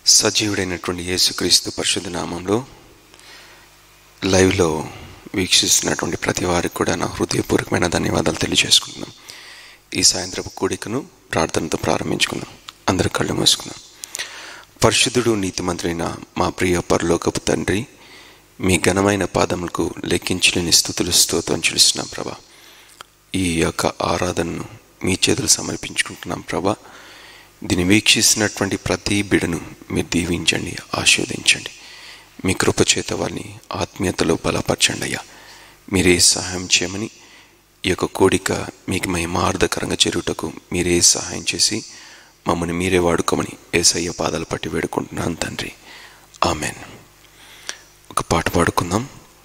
సజీవుడైనటువంటి యేసుక్రీస్తు పరిశుద్ధ నామంలో లైవ్లో వీక్షిస్తున్నటువంటి ప్రతి వారికి కూడా నా హృదయపూర్వకమైన ధన్యవాదాలు తెలియజేసుకుంటున్నాం ఈ సాయంత్రపు కూడికను ప్రార్థనతో ప్రారంభించుకుందాం అందరు కళ్ళు మూసుకుందాం పరిశుద్ధుడు నీతిమంత్రైన మా ప్రియ పరలోకపు తండ్రి మీ ఘనమైన పాదములకు లెక్కించలేని స్థుతులు స్తోత్రం చెల్లిస్తున్నాం ప్రభా ఈ యొక్క ఆరాధనను మీ చేతులు సమర్పించుకుంటున్నాం ప్రభా దీన్ని వీక్షిస్తున్నటువంటి ప్రతి బిడను మీరు దీవించండి ఆశీర్వదించండి మీ కృపచేత వారిని ఆత్మీయతలో బలపరచండి అయ్యా మీరే సహాయం చేయమని ఈ యొక్క కోడిక మీకు మహిమార్థకరంగా చేరుటకు మీరే సహాయం చేసి మమ్మల్ని మీరే వాడుకోమని ఏసయ్య పాదాలు పట్టి వేడుకుంటున్నాను తండ్రి ఆమెన్ ఒక పాట పాడుకుందాం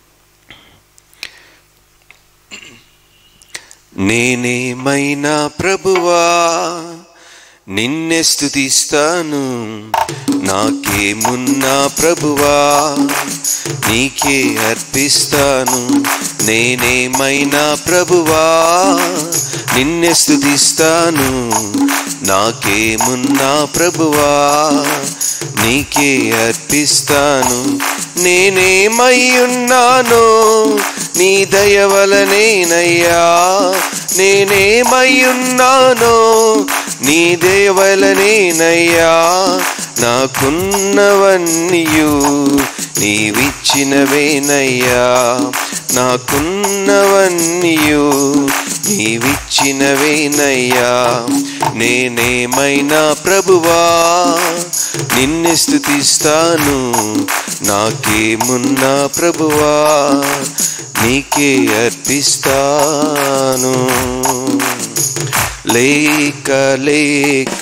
నేనేమైనా ప్రభువా నిన్నే స్తుతిస్తాను నాకేమున్నా ప్రభువా నీకే అర్పిస్తాను నేనేమైనా ప్రభువా నిన్నే స్తుతిస్తాను నాకేమున్నా ప్రభువా నీకే అర్పిస్తాను నేనేమై ఉన్నానో నీ దయ వలనేనయ్యా నేనేమై ఉన్నానో నీ దయ వలనేనయ్యా నాకున్నవన్నీయు నీవిచ్చినవేనయ్యా నాకున్నవన్నీయు నీవిచ్చినవేనయ్యా నేనేమైనా ప్రభువా నిన్ను స్థుతిస్తాను నాకేమున్నా ప్రభువా నీకే అర్పిస్తాను లేక లేక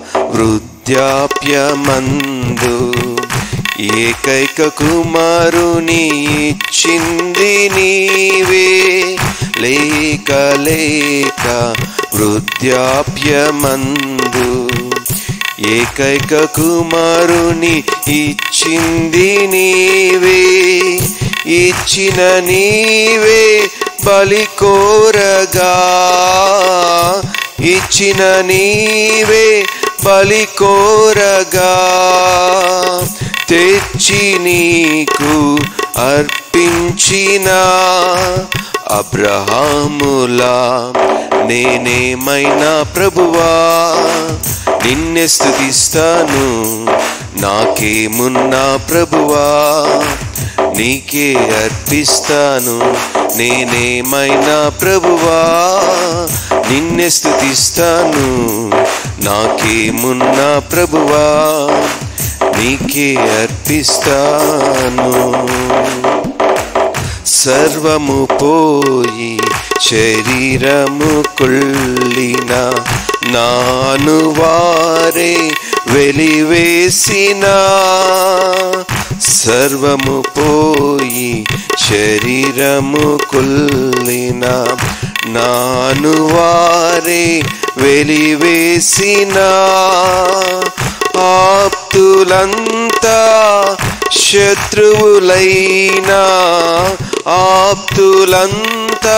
వృద్ధాప్యమందు ఏకైక కుమారుని ఇచ్చింది నీవే లేక లేక వృద్ధాప్యమందు ఏకైక కుమారుని ఇచ్చింది నీవే ఇచ్చిన నీవే బలి కోరగా ఇచ్చిన నీవే బలి కోరగా తెచ్చి నీకు అర్పించిన అబ్రహాములా నేనేమైనా ప్రభువా నిన్నే స్థుతిస్తాను నాకేమున్నా ప్రభువా నీకే అర్పిస్తాను నేనేమైనా ప్రభువా నిన్నే స్థుతిస్తాను నాకేమున్నా ప్రభువా నీకే అర్పిస్తాను సర్వము పోయి శరీరము కుళ్ళిన నాను వారే వెలివేసిన సర్వము పోయి శరీరము కుళ్ళిన నాను వారే వెలివేసిన ఆప్తులంతా శత్రువులైనా ఆప్తులంతా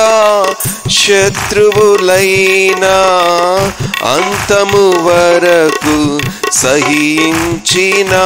శత్రువులైనా అంతము వరకు సహించిన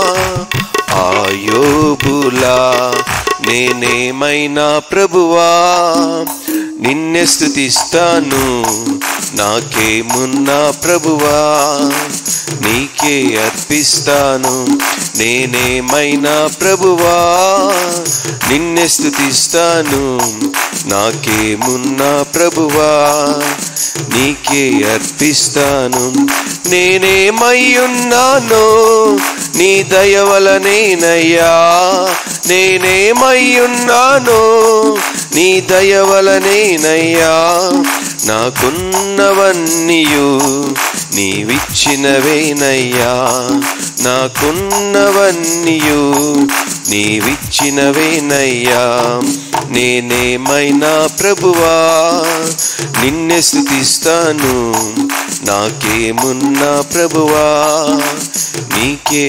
ఆయోబులా నేనేమైనా ప్రభువా నిన్నే స్థుతిస్తాను నాకేమున్నా ప్రభువా నీకే అర్పిస్తాను నేనేమైనా ప్రభువా నిన్నే స్థుతిస్తాను నాకేమున్నా ప్రభువా నీకే అర్పిస్తాను నేనేమై ఉన్నానో నీ దయ వలనేనయ్యా నేనేమై ఉన్నానో నీ దయ వలనేనయ్యా నాకున్నవన్నీయు నీవిచ్చినవేనయ్యా నాకున్నవన్నీయు నీవిచ్చినవేనయ్యా నేనేమైనా ప్రభువా నిన్నే స్థుతిస్తాను నాకేమున్నా ప్రభువా నీకే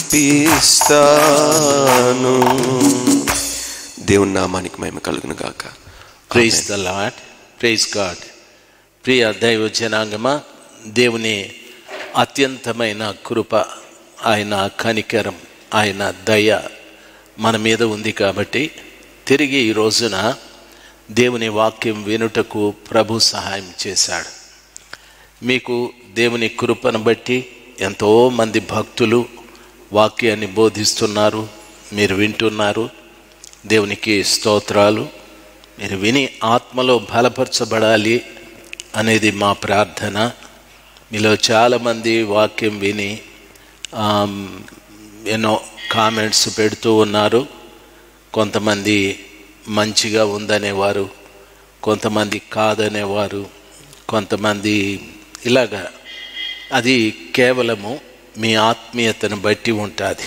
అర్పిస్తాను దేవుని నామానికి మహిమ కలుగును గాక praise the Lord praise God ప్రియ దైవ జనాంగమ దేవుని అత్యంతమైన కృప ఆయన కనికరం ఆయన దయ మన మీద ఉంది కాబట్టి తిరిగి ఈ రోజున దేవుని వాక్యం వినుటకు ప్రభు సహాయం చేశాడు మీకు దేవుని కృపను బట్టి ఎంతోమంది భక్తులు వాక్యాన్ని బోధిస్తున్నారు మీరు వింటున్నారు దేవునికి స్తోత్రాలు మీరు విని ఆత్మలో బలపరచబడాలి అనేది మా ప్రార్థన మీలో చాలామంది వాక్యం విని ఆమ్, ఎన్నో కామెంట్స్ పెడుతూ ఉన్నారు కొంతమంది మంచిగా ఉందనేవారు కొంతమంది కాదనేవారు కొంతమంది ఇలాగా అది కేవలము మీ ఆత్మీయతను బట్టి ఉంటుంది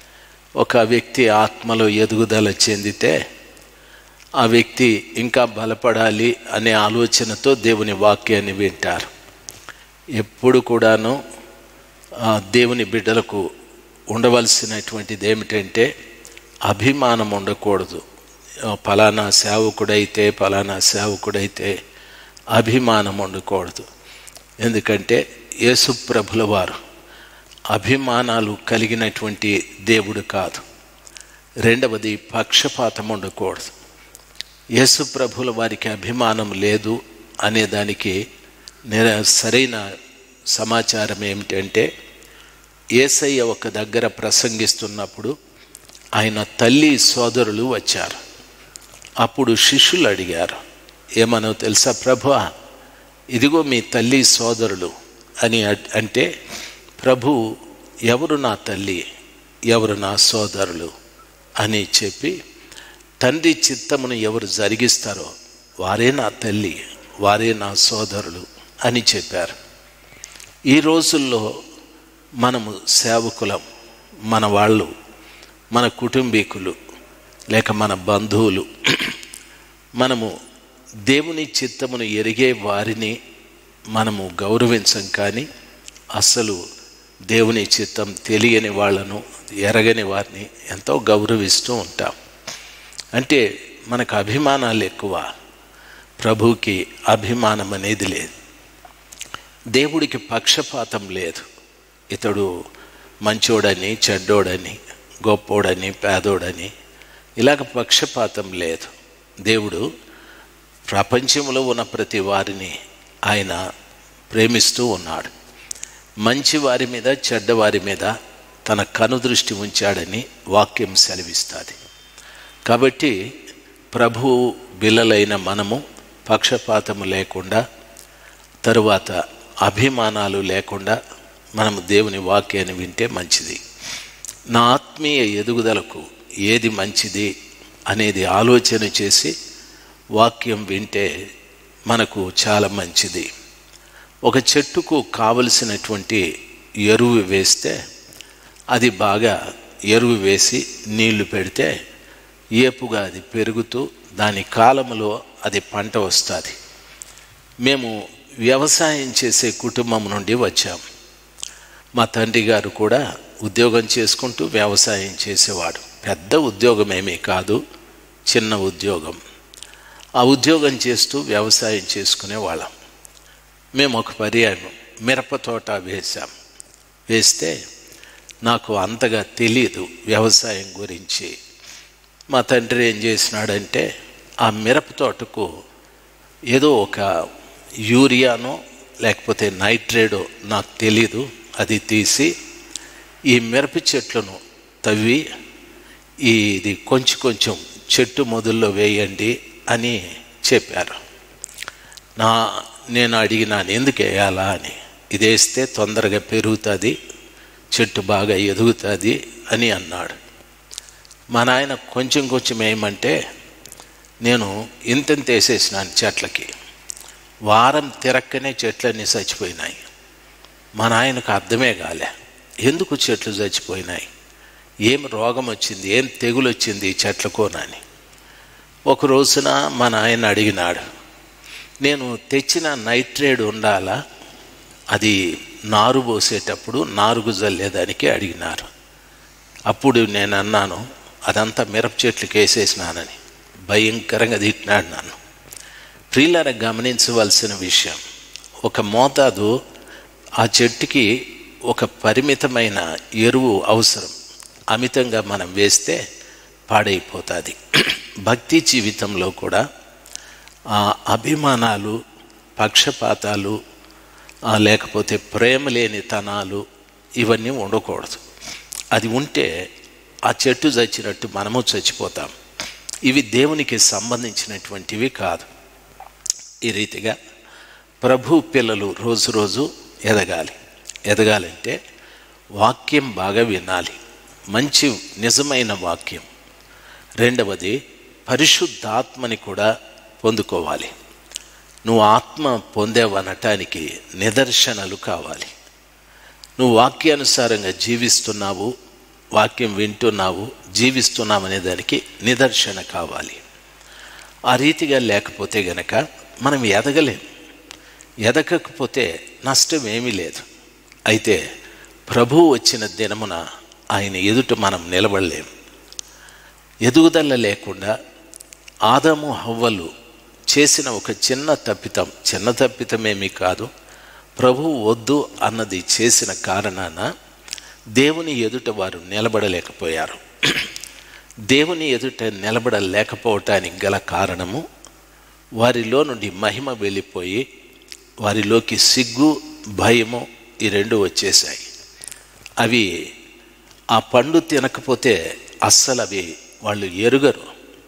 ఒక వ్యక్తి ఆత్మలో ఎదుగుదల చెందితే ఆ వ్యక్తి ఇంకా బలపడాలి అనే ఆలోచనతో దేవుని వాక్యాన్ని వింటారు ఎప్పుడు కూడాను ఆ దేవుని బిడ్డలకు ఉండవలసినటువంటిది ఏమిటంటే అభిమానం ఉండకూడదు ఆ, ఫలానా సేవకుడైతే ఫలానా సేవకుడైతే అభిమానం ఉండకూడదు ఎందుకంటే యేసు ప్రభుల వారు అభిమానాలు కలిగినటువంటి దేవుడు కాదు రెండవది పక్షపాతం ఉండకూడదు యేసు ప్రభుల వారికి అభిమానం లేదు అనే దానికి నిర సరైన సమాచారం ఏమిటంటే ఏసయ్య ఒక దగ్గర ప్రసంగిస్తున్నప్పుడు ఆయన తల్లి సోదరులు వచ్చారు అప్పుడు శిష్యులు అడిగారు ఏమనో తెలుసా ప్రభు ఇదిగో మీ తల్లి సోదరులు అని అడ్- అంటే ప్రభు ఎవరు నా తల్లి ఎవరు నా సోదరులు అని చెప్పి తండ్రి చిత్తమును ఎవరు జరిగిస్తారో వారే నా తల్లి వారే నా సోదరులు అని చెప్పారు ఈ రోజుల్లో మనము సేవకులం మన వాళ్ళు మన కుటుంబీకులు లేక మన బంధువులు మనము దేవుని చిత్తమును ఎరిగే వారిని మనము గౌరవించం కానీ అసలు దేవుని చిత్తం తెలియని వాళ్ళను ఎరగని వారిని ఎంతో గౌరవిస్తూ ఉంటాం అంటే మనకు అభిమానాలు ఎక్కువ ప్రభువుకి అభిమానం అనేది లేదు దేవుడికి పక్షపాతం లేదు ఇతడు మంచోడని చెడ్డోడని గొప్పోడని పేదోడని ఇలాగ పక్షపాతం లేదు దేవుడు ప్రపంచంలో ఉన్న ప్రతి వారిని ఆయన ప్రేమిస్తూ ఉన్నాడు మంచి వారి మీద చెడ్డవారి మీద తన కనుదృష్టి ఉంచాడని వాక్యం సెలవిస్తుంది కాబట్టి ప్రభు బిల్లలైన మనము పక్షపాతము లేకుండా తరువాత అభిమానాలు లేకుండా మనము దేవుని వాక్యాన్ని వింటే మంచిది నా ఆత్మీయ ఎదుగుదలకు ఏది మంచిది అనేది ఆలోచన చేసి వాక్యం వింటే మనకు చాలా మంచిది ఒక చెట్టుకు కావలసినటువంటి ఎరువు వేస్తే అది బాగా ఎరువు వేసి నీళ్లు పెడితే ఏపుగా అది పెరుగుతూ దాని కాలంలో అది పంట వస్తుంది మేము వ్యవసాయం చేసే కుటుంబం నుండి వచ్చాం మా తండ్రి గారు కూడా ఉద్యోగం చేసుకుంటూ వ్యవసాయం చేసేవాడు పెద్ద ఉద్యోగం ఏమీ కాదు చిన్న ఉద్యోగం ఆ ఉద్యోగం చేస్తూ వ్యవసాయం చేసుకునేవాళ్ళం మేము ఒక పర్యాయం మిరప తోట వేసాం వేస్తే నాకు అంతగా తెలియదు వ్యవసాయం గురించి మా తండ్రి ఏం చేసినాడంటే ఆ మిరప తోటకు ఏదో ఒక యూరియానో లేకపోతే నైట్రేడో నాకు తెలీదు అది తీసి ఈ మిరప చెట్లను తవ్వి ఈ ఇది కొంచెం కొంచెం చెట్టు మొదల్లో వేయండి అని చెప్పారు నా నేను అడిగినాను ఎందుకు వేయాలా అని ఇది వేస్తే తొందరగా పెరుగుతుంది చెట్టు బాగా ఎదుగుతుంది అని అన్నాడు మా నాయన కొంచెం కొంచెం వేయమంటే నేను ఇంతంత వేసేసినాను చెట్లకి వారం తిరక్కనే చెట్లన్నీ చచ్చిపోయినాయి మా నాయనకు అర్థమే కాలే ఎందుకు చెట్లు చచ్చిపోయినాయి ఏం రోగం వచ్చింది ఏం తెగులు వచ్చింది ఈ చెట్లకోనని ఒక రోజున మా నాయన అడిగినాడు నేను తెచ్చిన నైట్రేడ్ ఉండాలా అది నారు పోసేటప్పుడు నారుగు జల్లేదానికి అడిగినారు అప్పుడు నేను అన్నాను అదంతా మిరప చెట్లకి వేసేసినానని భయంకరంగా తిట్టినాడు నన్ను ప్రియులను గమనించవలసిన విషయం ఒక మోతాదు ఆ చెట్టుకి ఒక పరిమితమైన ఎరువు అవసరం అమితంగా మనం వేస్తే పాడైపోతుంది భక్తి జీవితంలో కూడా ఆ అభిమానాలు పక్షపాతాలు ఆ లేకపోతే ప్రేమ లేని తనాలు ఇవన్నీ ఉండకూడదు అది ఉంటే ఆ చెట్టు చచ్చినట్టు మనము చచ్చిపోతాం ఇవి దేవునికి సంబంధించినటువంటివి కాదు ఈ రీతిగా ప్రభు పిల్లలు రోజు రోజు ఎదగాలి ఎదగాలంటే వాక్యం బాగా వినాలి మంచి నిజమైన వాక్యం రెండవది పరిశుద్ధాత్మని కూడా పొందుకోవాలి నువ్వు ఆత్మ పొందావనటానికి నిదర్శనలు కావాలి నువ్వు వాక్యానుసారంగా జీవిస్తున్నావు వాక్యం వింటున్నావు జీవిస్తున్నావు అనే దానికి నిదర్శన కావాలి ఆ రీతిగా లేకపోతే గనక మనం ఎదగలేం ఎదగకపోతే నష్టం ఏమీ లేదు అయితే ప్రభు వచ్చిన దినమున ఆయన ఎదుట మనం నిలబడలేం ఎదుగుదల లేకుండా ఆదాము హవ్వలు చేసిన ఒక చిన్న తప్పితం చిన్న తప్పితమేమీ కాదు ప్రభు వద్దు అన్నది చేసిన కారణాన దేవుని ఎదుట వారు నిలబడలేకపోయారు దేవుని ఎదుట నిలబడలేకపోవటానికి గల కారణము వారిలో నుండి మహిమ వెళ్ళిపోయి వారిలోకి సిగ్గు భయము ఈ రెండు వచ్చేసాయి అవి ఆ పండు తినకపోతే అస్సలు అవి వాళ్ళు ఎరుగరు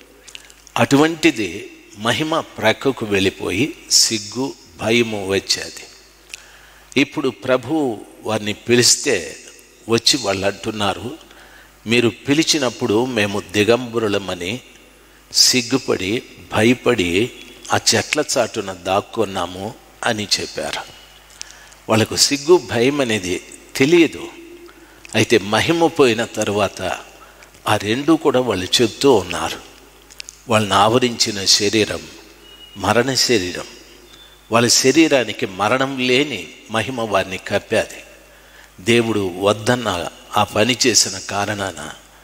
అటువంటిది మహిమ ప్రక్కకు వెళ్ళిపోయి సిగ్గు భయము వచ్చేది ఇప్పుడు ప్రభు వారిని పిలిస్తే వచ్చి వాళ్ళు అంటున్నారు మీరు పిలిచినప్పుడు మేము దిగంబరులమని సిగ్గుపడి భయపడి ఆ చెట్ల చాటున దాక్కున్నాము అని చెప్పారు వాళ్ళకు సిగ్గు భయం అనేది తెలియదు అయితే మహిమ పోయిన తర్వాత ఆ రెండు కూడా వాళ్ళు చెప్తూ ఉన్నారు వాళ్ళని ఆవరించిన శరీరం మరణ శరీరం వాళ్ళ శరీరానికి మరణం లేని మహిమ వారిని కప్పాది దేవుడు వద్దన్న ఆ పని చేసిన కారణాన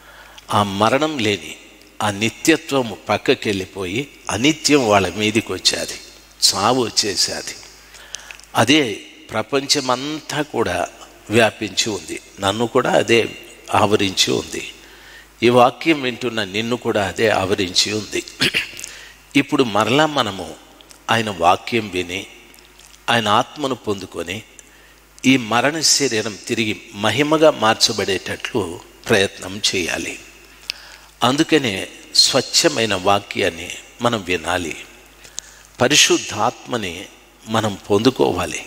ఆ మరణం లేని ఆ నిత్యత్వము పక్కకి వెళ్ళిపోయి అనిత్యం వాళ్ళ మీదికి వచ్చేది చావు వచ్చేసేది అదే ప్రపంచమంతా కూడా వ్యాపించి ఉంది నన్ను కూడా అదే ఆవరించి ఉంది ఈ వాక్యం వింటున్న నిన్ను కూడా అదే ఆవరించి ఉంది ఇప్పుడు మరలా మనము ఆయన వాక్యం విని ఆయన ఆత్మను పొందుకొని ఈ మరణ శరీరం తిరిగి మహిమగా మార్చబడేటట్లు ప్రయత్నం చేయాలి అందుకనే స్వచ్ఛమైన వాక్యాన్ని మనం వినాలి పరిశుద్ధాత్మని మనం పొందుకోవాలి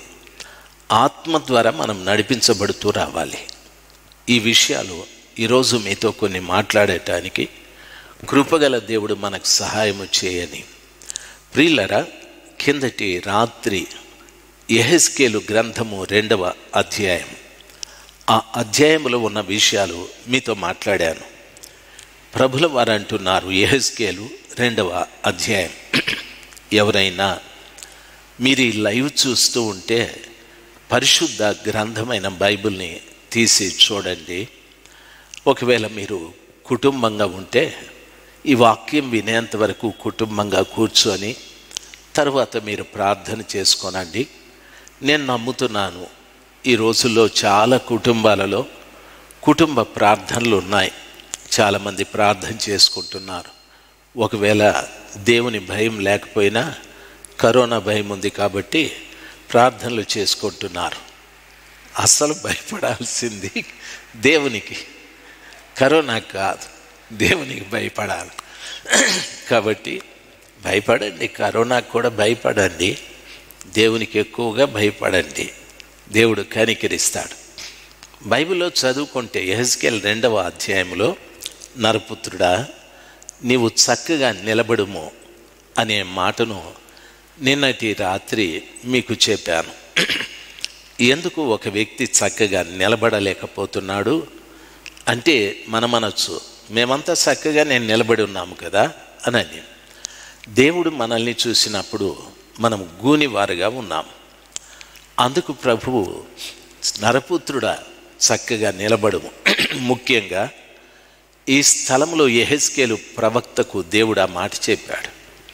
ఆత్మ ద్వారా మనం నడిపించబడుతూ రావాలి ఈ విషయాలు ఈరోజు మీతో కొన్ని మాట్లాడటానికి కృపగల దేవుడు మనకు సహాయము చేయని ప్రియులరా కిందటి రాత్రి ఎహెస్కేలు గ్రంథము రెండవ అధ్యాయం ఆ అధ్యాయంలో ఉన్న విషయాలు మీతో మాట్లాడాను ప్రభుల వారు అంటున్నారు ఎహెస్కేలు రెండవ అధ్యాయం ఎవరైనా మీరు ఈ లైవ్ చూస్తూ ఉంటే పరిశుద్ధ గ్రంథమైన బైబిల్ని తీసి చూడండి ఒకవేళ మీరు కుటుంబంగా ఉంటే ఈ వాక్యం వినేంత వరకు కుటుంబంగా కూర్చొని తర్వాత మీరు ప్రార్థన చేసుకోనండి నేను నమ్ముతున్నాను ఈ రోజుల్లో చాలా కుటుంబాలలో కుటుంబ ప్రార్థనలు ఉన్నాయి చాలామంది ప్రార్థన చేసుకుంటున్నారు ఒకవేళ దేవుని భయం లేకపోయినా కరోనా భయం ఉంది కాబట్టి ప్రార్థనలు చేసుకుంటున్నారు అస్సలు భయపడాల్సింది దేవునికి కరోనా కాదు దేవునికి భయపడాలి కాబట్టి భయపడండి కరోనాకు కూడా భయపడండి దేవునికి ఎక్కువగా భయపడండి దేవుడు కనికరిస్తాడు బైబిల్లో చదువుకుంటే ఎహెస్కెల్ రెండవ అధ్యాయంలో నరపుత్రుడా నీవు చక్కగా నిలబడుము అనే మాటను నిన్నటి రాత్రి మీకు చెప్పాను ఎందుకు ఒక వ్యక్తి చక్కగా నిలబడలేకపోతున్నాడు అంటే మనమనొచ్చు మేమంతా చక్కగా నేను నిలబడి ఉన్నాము కదా అని దేవుడు మనల్ని చూసినప్పుడు మనం గూనివారుగా ఉన్నాము అందుకు ప్రభువు నరపుత్రుడా చక్కగా నిలబడుము ముఖ్యంగా ఈ స్థలంలో ఎహెస్కేలు ప్రవక్తకు దేవుడు ఆ మాట చెప్పాడు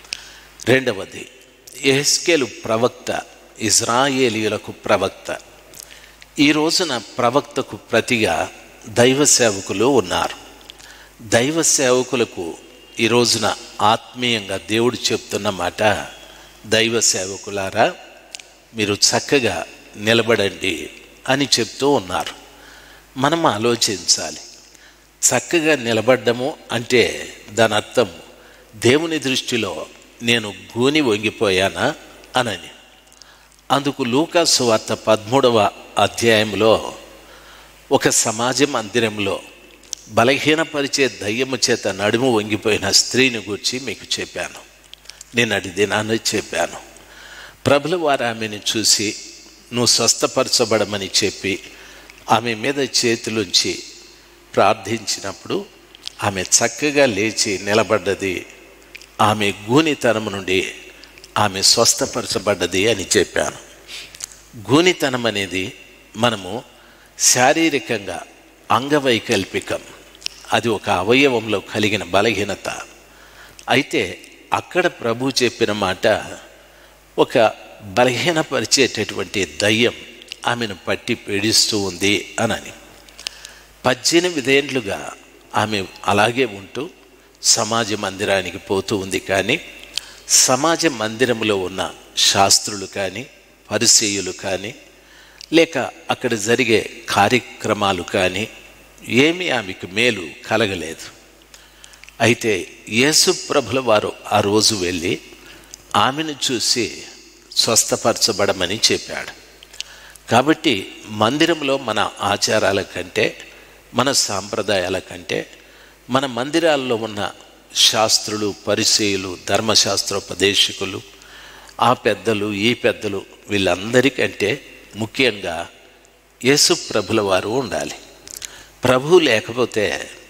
రెండవది ఎహెస్కేలు ప్రవక్త ఇజ్రాయేలీయులకు ప్రవక్త ఈ రోజున ప్రవక్తకు ప్రతిగా దైవ సేవకులు ఉన్నారు దైవ సేవకులకు ఈ రోజున ఆత్మీయంగా దేవుడు చెప్తున్న మాట దైవ సేవకులారా మీరు చక్కగా నిలబడండి అని చెప్తూ ఉన్నారు మనం ఆలోచించాలి చక్కగా నిలబడ్డము అంటే దాని అర్థం దేవుని దృష్టిలో నేను గూని వంగిపోయానా అనని అందుకు లూకాసు వార్త పదమూడవ అధ్యాయంలో ఒక సమాజ మందిరంలో బలహీనపరిచే దయ్యము చేత నడుము వంగిపోయిన స్త్రీని గురించి మీకు చెప్పాను నేను అడి దినాన్ని చెప్పాను ప్రభుల వారు ఆమెను చూసి నువ్వు స్వస్థపరచబడమని చెప్పి ఆమె మీద చేతులుంచి ప్రార్థించినప్పుడు ఆమె చక్కగా లేచి నిలబడ్డది ఆమె గూనితనం నుండి ఆమె స్వస్థపరచబడ్డది అని చెప్పాను గూనితనం అనేది మనము శారీరకంగా అంగవైకల్పికం అది ఒక అవయవంలో కలిగిన బలహీనత అయితే అక్కడ ప్రభు చెప్పిన మాట ఒక బలహీనపరిచేటటువంటి దయ్యం ఆమెను పట్టి పీడిస్తూ ఉంది అనని పద్దెనిమిదేండ్లుగా ఆమె అలాగే ఉంటూ సమాజ మందిరానికి పోతూ ఉంది కానీ సమాజ మందిరంలో ఉన్న శాస్త్రులు కానీ పరిచయులు కానీ లేక అక్కడ జరిగే కార్యక్రమాలు కానీ ఏమీ ఆమెకు మేలు కలగలేదు అయితే యేసు ప్రభుల వారు ఆ రోజు వెళ్ళి ఆమెను చూసి స్వస్థపరచబడమని చెప్పాడు కాబట్టి మందిరంలో మన ఆచారాల కంటే మన సాంప్రదాయాల కంటే మన మందిరాల్లో ఉన్న శాస్త్రులు పరిచయులు ధర్మశాస్త్రోపదేశకులు ఆ పెద్దలు ఈ పెద్దలు వీళ్ళందరికంటే ముఖ్యంగా యేసు ప్రభుల వారు ఉండాలి ప్రభు లేకపోతే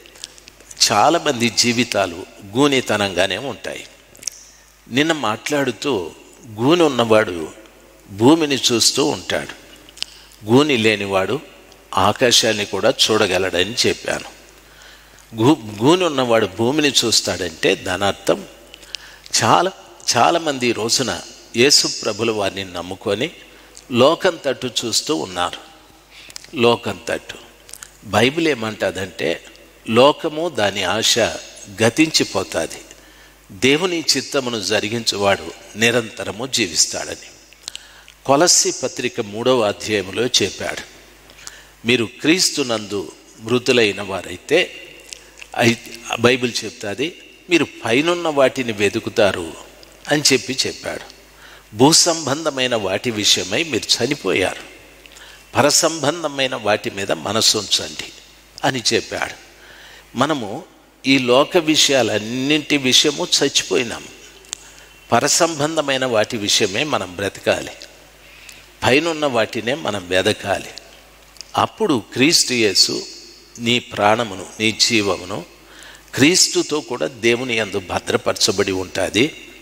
చాలామంది జీవితాలు గూనితనంగానే ఉంటాయి నిన్న మాట్లాడుతూ గూని ఉన్నవాడు భూమిని చూస్తూ ఉంటాడు గూని లేనివాడు ఆకాశాన్ని కూడా చూడగలడని చెప్పాను గూ గూని ఉన్నవాడు భూమిని చూస్తాడంటే దాని అర్థం చాలా చాలామంది ఈ రోజున యేసు ప్రభుల వారిని నమ్ముకొని లోకం తట్టు చూస్తూ ఉన్నారు లోకం తట్టు బైబిల్ ఏమంటుందంటే లోకము దాని ఆశ గతించిపోతుంది దేవుని చిత్తమును జరిగించువాడు నిరంతరము జీవిస్తాడని కొలస్సి పత్రిక మూడవ అధ్యాయంలో చెప్పాడు మీరు క్రీస్తునందు మృతులైన వారైతే అయితే బైబిల్ చెప్తాది మీరు పైనున్న వాటిని వెతుకుతారు అని చెప్పి చెప్పాడు భూ సంబంధమైన వాటి విషయమై మీరు చనిపోయారు పరసంబంధమైన వాటి మీద మనసు ఉంచండి అని చెప్పాడు మనము ఈ లోక విషయాలన్నింటి విషయము చచ్చిపోయినాం పరసంబంధమైన వాటి విషయమే మనం బ్రతకాలి పైనున్న వాటినే మనం వెదకాలి అప్పుడు క్రీస్తు యేసు నీ ప్రాణమును నీ జీవమును క్రీస్తుతో కూడా దేవుని యందు భద్రపరచబడి ఉంటుంది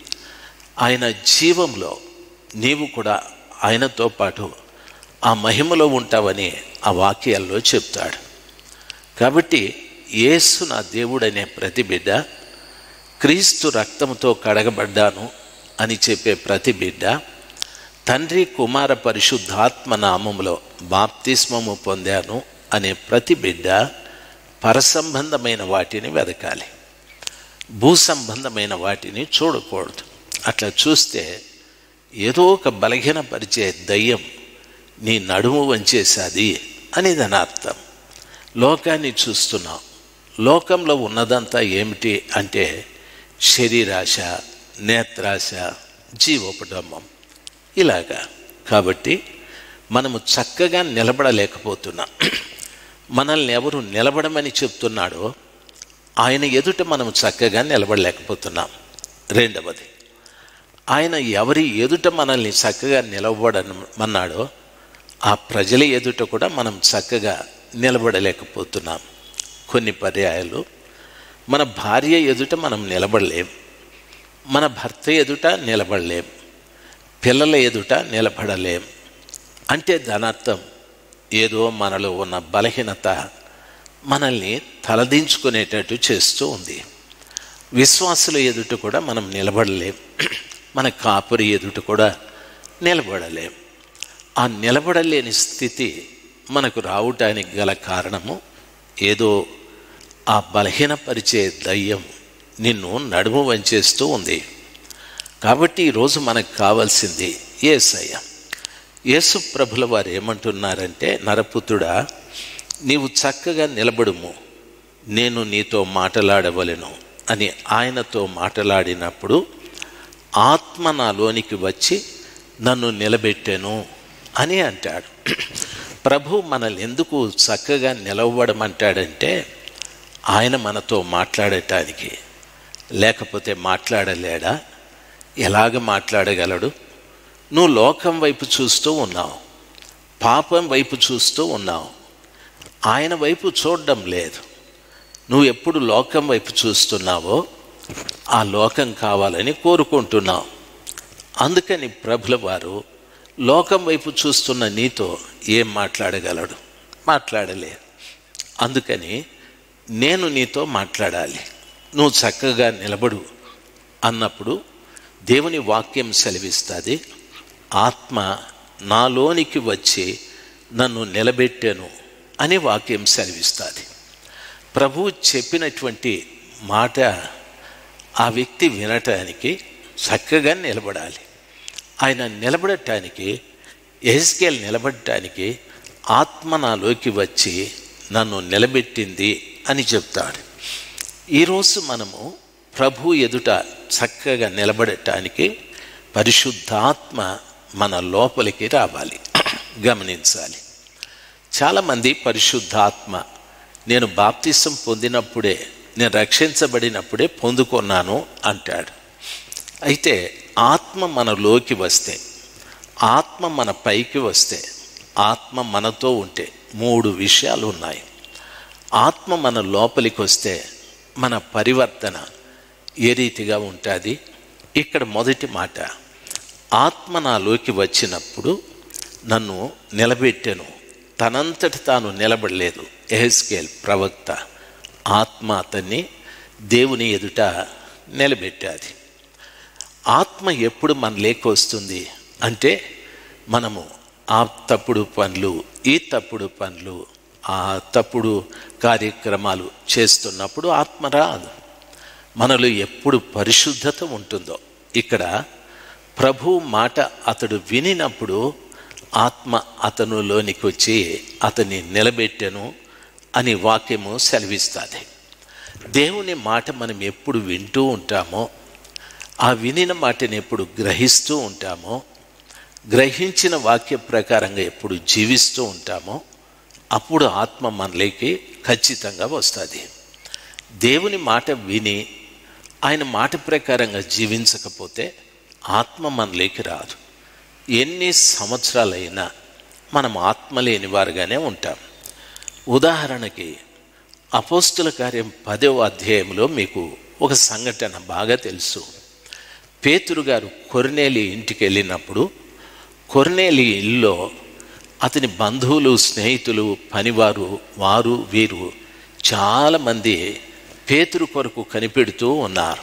ఆయన జీవంలో నీవు కూడా ఆయనతో పాటు ఆ మహిమలో ఉంటావని ఆ వాక్యాల్లో చెప్తాడు కాబట్టి యేసు నా దేవుడనే ప్రతి బిడ్డ క్రీస్తు రక్తంతో కడగబడ్డాను అని చెప్పే ప్రతి బిడ్డ తండ్రి కుమార పరిశుద్ధాత్మ నామములో బాప్తిస్మము పొందాను అనే ప్రతి బిడ్డ పరసంబంధమైన వాటిని వెదకాలి భూ సంబంధమైన వాటిని చూడకూడదు అట్లా చూస్తే ఏదో ఒక బలహీనపరిచే దయ్యం నీ నడుము వంచేసాది అని దాని అర్థం లోకాన్ని చూస్తున్నాం లోకంలో ఉన్నదంతా ఏమిటి అంటే శరీరాశ నేత్రాశ జీవోపడమ్మం ఇలాగా కాబట్టి మనము చక్కగా నిలబడలేకపోతున్నాం మనల్ని ఎవరు నిలబడమని చెప్తున్నాడో ఆయన ఎదుట మనం చక్కగా నిలబడలేకపోతున్నాం రెండవది ఆయన ఎవరి ఎదుట మనల్ని చక్కగా నిలబడమన్నాడో ఆ ప్రజల ఎదుట కూడా మనం చక్కగా నిలబడలేకపోతున్నాం కొన్ని పర్యాయాలు మన భార్య ఎదుట మనం నిలబడలేం మన భర్త ఎదుట నిలబడలేం పిల్లల ఎదుట నిలబడలేం అంటే దాని అర్థం ఏదో మనలో ఉన్న బలహీనత మనల్ని తలదించుకునేటట్టు చేస్తూ ఉంది విశ్వాసుల ఎదుట కూడా మనం నిలబడలేం మన కాపురి ఎదుట కూడా నిలబడలేం ఆ నిలబడలేని స్థితి మనకు రావటానికి గల కారణము ఏదో ఆ బలహీనపరిచే దయ్యం నిన్ను నడుము వంచేస్తూ ఉంది కాబట్టి ఈరోజు మనకు కావాల్సింది ఏసయ్య యేసు ప్రభుల వారు ఏమంటున్నారంటే నరపుత్రుడా నీవు చక్కగా నిలబడుము నేను నీతో మాట్లాడవలెను అని ఆయనతో మాట్లాడినప్పుడు ఆత్మ నాలోనికి వచ్చి నన్ను నిలబెట్టాను అని అంటాడు ప్రభు మనల్ని ఎందుకు చక్కగా నిలవడమంటాడంటే ఆయన మనతో మాట్లాడటానికి లేకపోతే మాట్లాడలేడా ఎలాగ మాట్లాడగలడు నువ్వు లోకం వైపు చూస్తూ ఉన్నావు పాపం వైపు చూస్తూ ఉన్నావు ఆయన వైపు చూడడం లేదు నువ్వు ఎప్పుడు లోకం వైపు చూస్తున్నావో ఆ లోకం కావాలని కోరుకుంటున్నావు అందుకని ప్రభుల వారు లోకం వైపు చూస్తున్న నీతో ఏం మాట్లాడగలడు మాట్లాడలేరు అందుకని నేను నీతో మాట్లాడాలి నువ్వు చక్కగా నిలబడు అన్నప్పుడు దేవుని వాక్యం సెలవిస్తుంది ఆత్మ నాలోనికి వచ్చి నన్ను నిలబెట్టాను అని వాక్యం సెలవిస్తుంది ప్రభువు చెప్పినటువంటి మాట ఆ వ్యక్తి వినటానికి చక్కగా నిలబడాలి ఆయన నిలబడటానికి ఎహెస్కేల్ నిలబడటానికి ఆత్మ నాలోకి వచ్చి నన్ను నిలబెట్టింది అని చెప్తాడు ఈరోజు మనము ప్రభు ఎదుట చక్కగా నిలబడటానికి పరిశుద్ధాత్మ మన లోపలికి రావాలి గమనించాలి చాలామంది పరిశుద్ధాత్మ నేను బాప్తిసం పొందినప్పుడే నేను రక్షించబడినప్పుడే పొందుకున్నాను అంటాడు అయితే ఆత్మ మనలోకి వస్తే ఆత్మ మన పైకి వస్తే ఆత్మ మనతో ఉంటే మూడు విషయాలు ఉన్నాయి ఆత్మ మన లోపలికి వస్తే మన పరివర్తన ఏ రీతిగా ఉంటుంది ఇక్కడ మొదటి మాట ఆత్మ నాలోకి వచ్చినప్పుడు నన్ను నిలబెట్టాను తనంతటి తాను నిలబడలేదు ఎహెస్కేల్ ప్రవక్త ఆత్మ అతన్ని దేవుని ఎదుట నిలబెట్టాది ఆత్మ ఎప్పుడు మన లేక వస్తుంది అంటే మనము ఆ తప్పుడు పనులు ఈ తప్పుడు పనులు ఆ తప్పుడు కార్యక్రమాలు చేస్తున్నప్పుడు ఆత్మ రాదు మనలో ఎప్పుడు పరిశుద్ధత ఉంటుందో ఇక్కడ ప్రభు మాట అతడు వినినప్పుడు ఆత్మ అతనులోనికి వచ్చి అతన్ని నిలబెట్టెను అని వాక్యము సెలవిస్తుంది దేవుని మాట మనం ఎప్పుడు వింటూ ఉంటామో ఆ వినిన మాటని ఎప్పుడు గ్రహిస్తూ ఉంటామో గ్రహించిన వాక్య ప్రకారంగా ఎప్పుడు జీవిస్తూ ఉంటామో అప్పుడు ఆత్మ మనలోకి ఖచ్చితంగా వస్తుంది దేవుని మాట విని ఆయన మాట ప్రకారంగా జీవించకపోతే ఆత్మ మనలోకి రాదు ఎన్ని సంవత్సరాలైనా మనం ఆత్మ లేని వారుగానే ఉంటాం ఉదాహరణకి అపోస్తుల కార్యం పదవ అధ్యాయంలో మీకు ఒక సంఘటన బాగా తెలుసు పేతురు గారు కొర్నేలి ఇంటికి వెళ్ళినప్పుడు కొర్నేలి ఇల్లులో అతని బంధువులు స్నేహితులు పనివారు వారు వీరు చాలామంది పేతురు కొరకు కనిపెడుతూ ఉన్నారు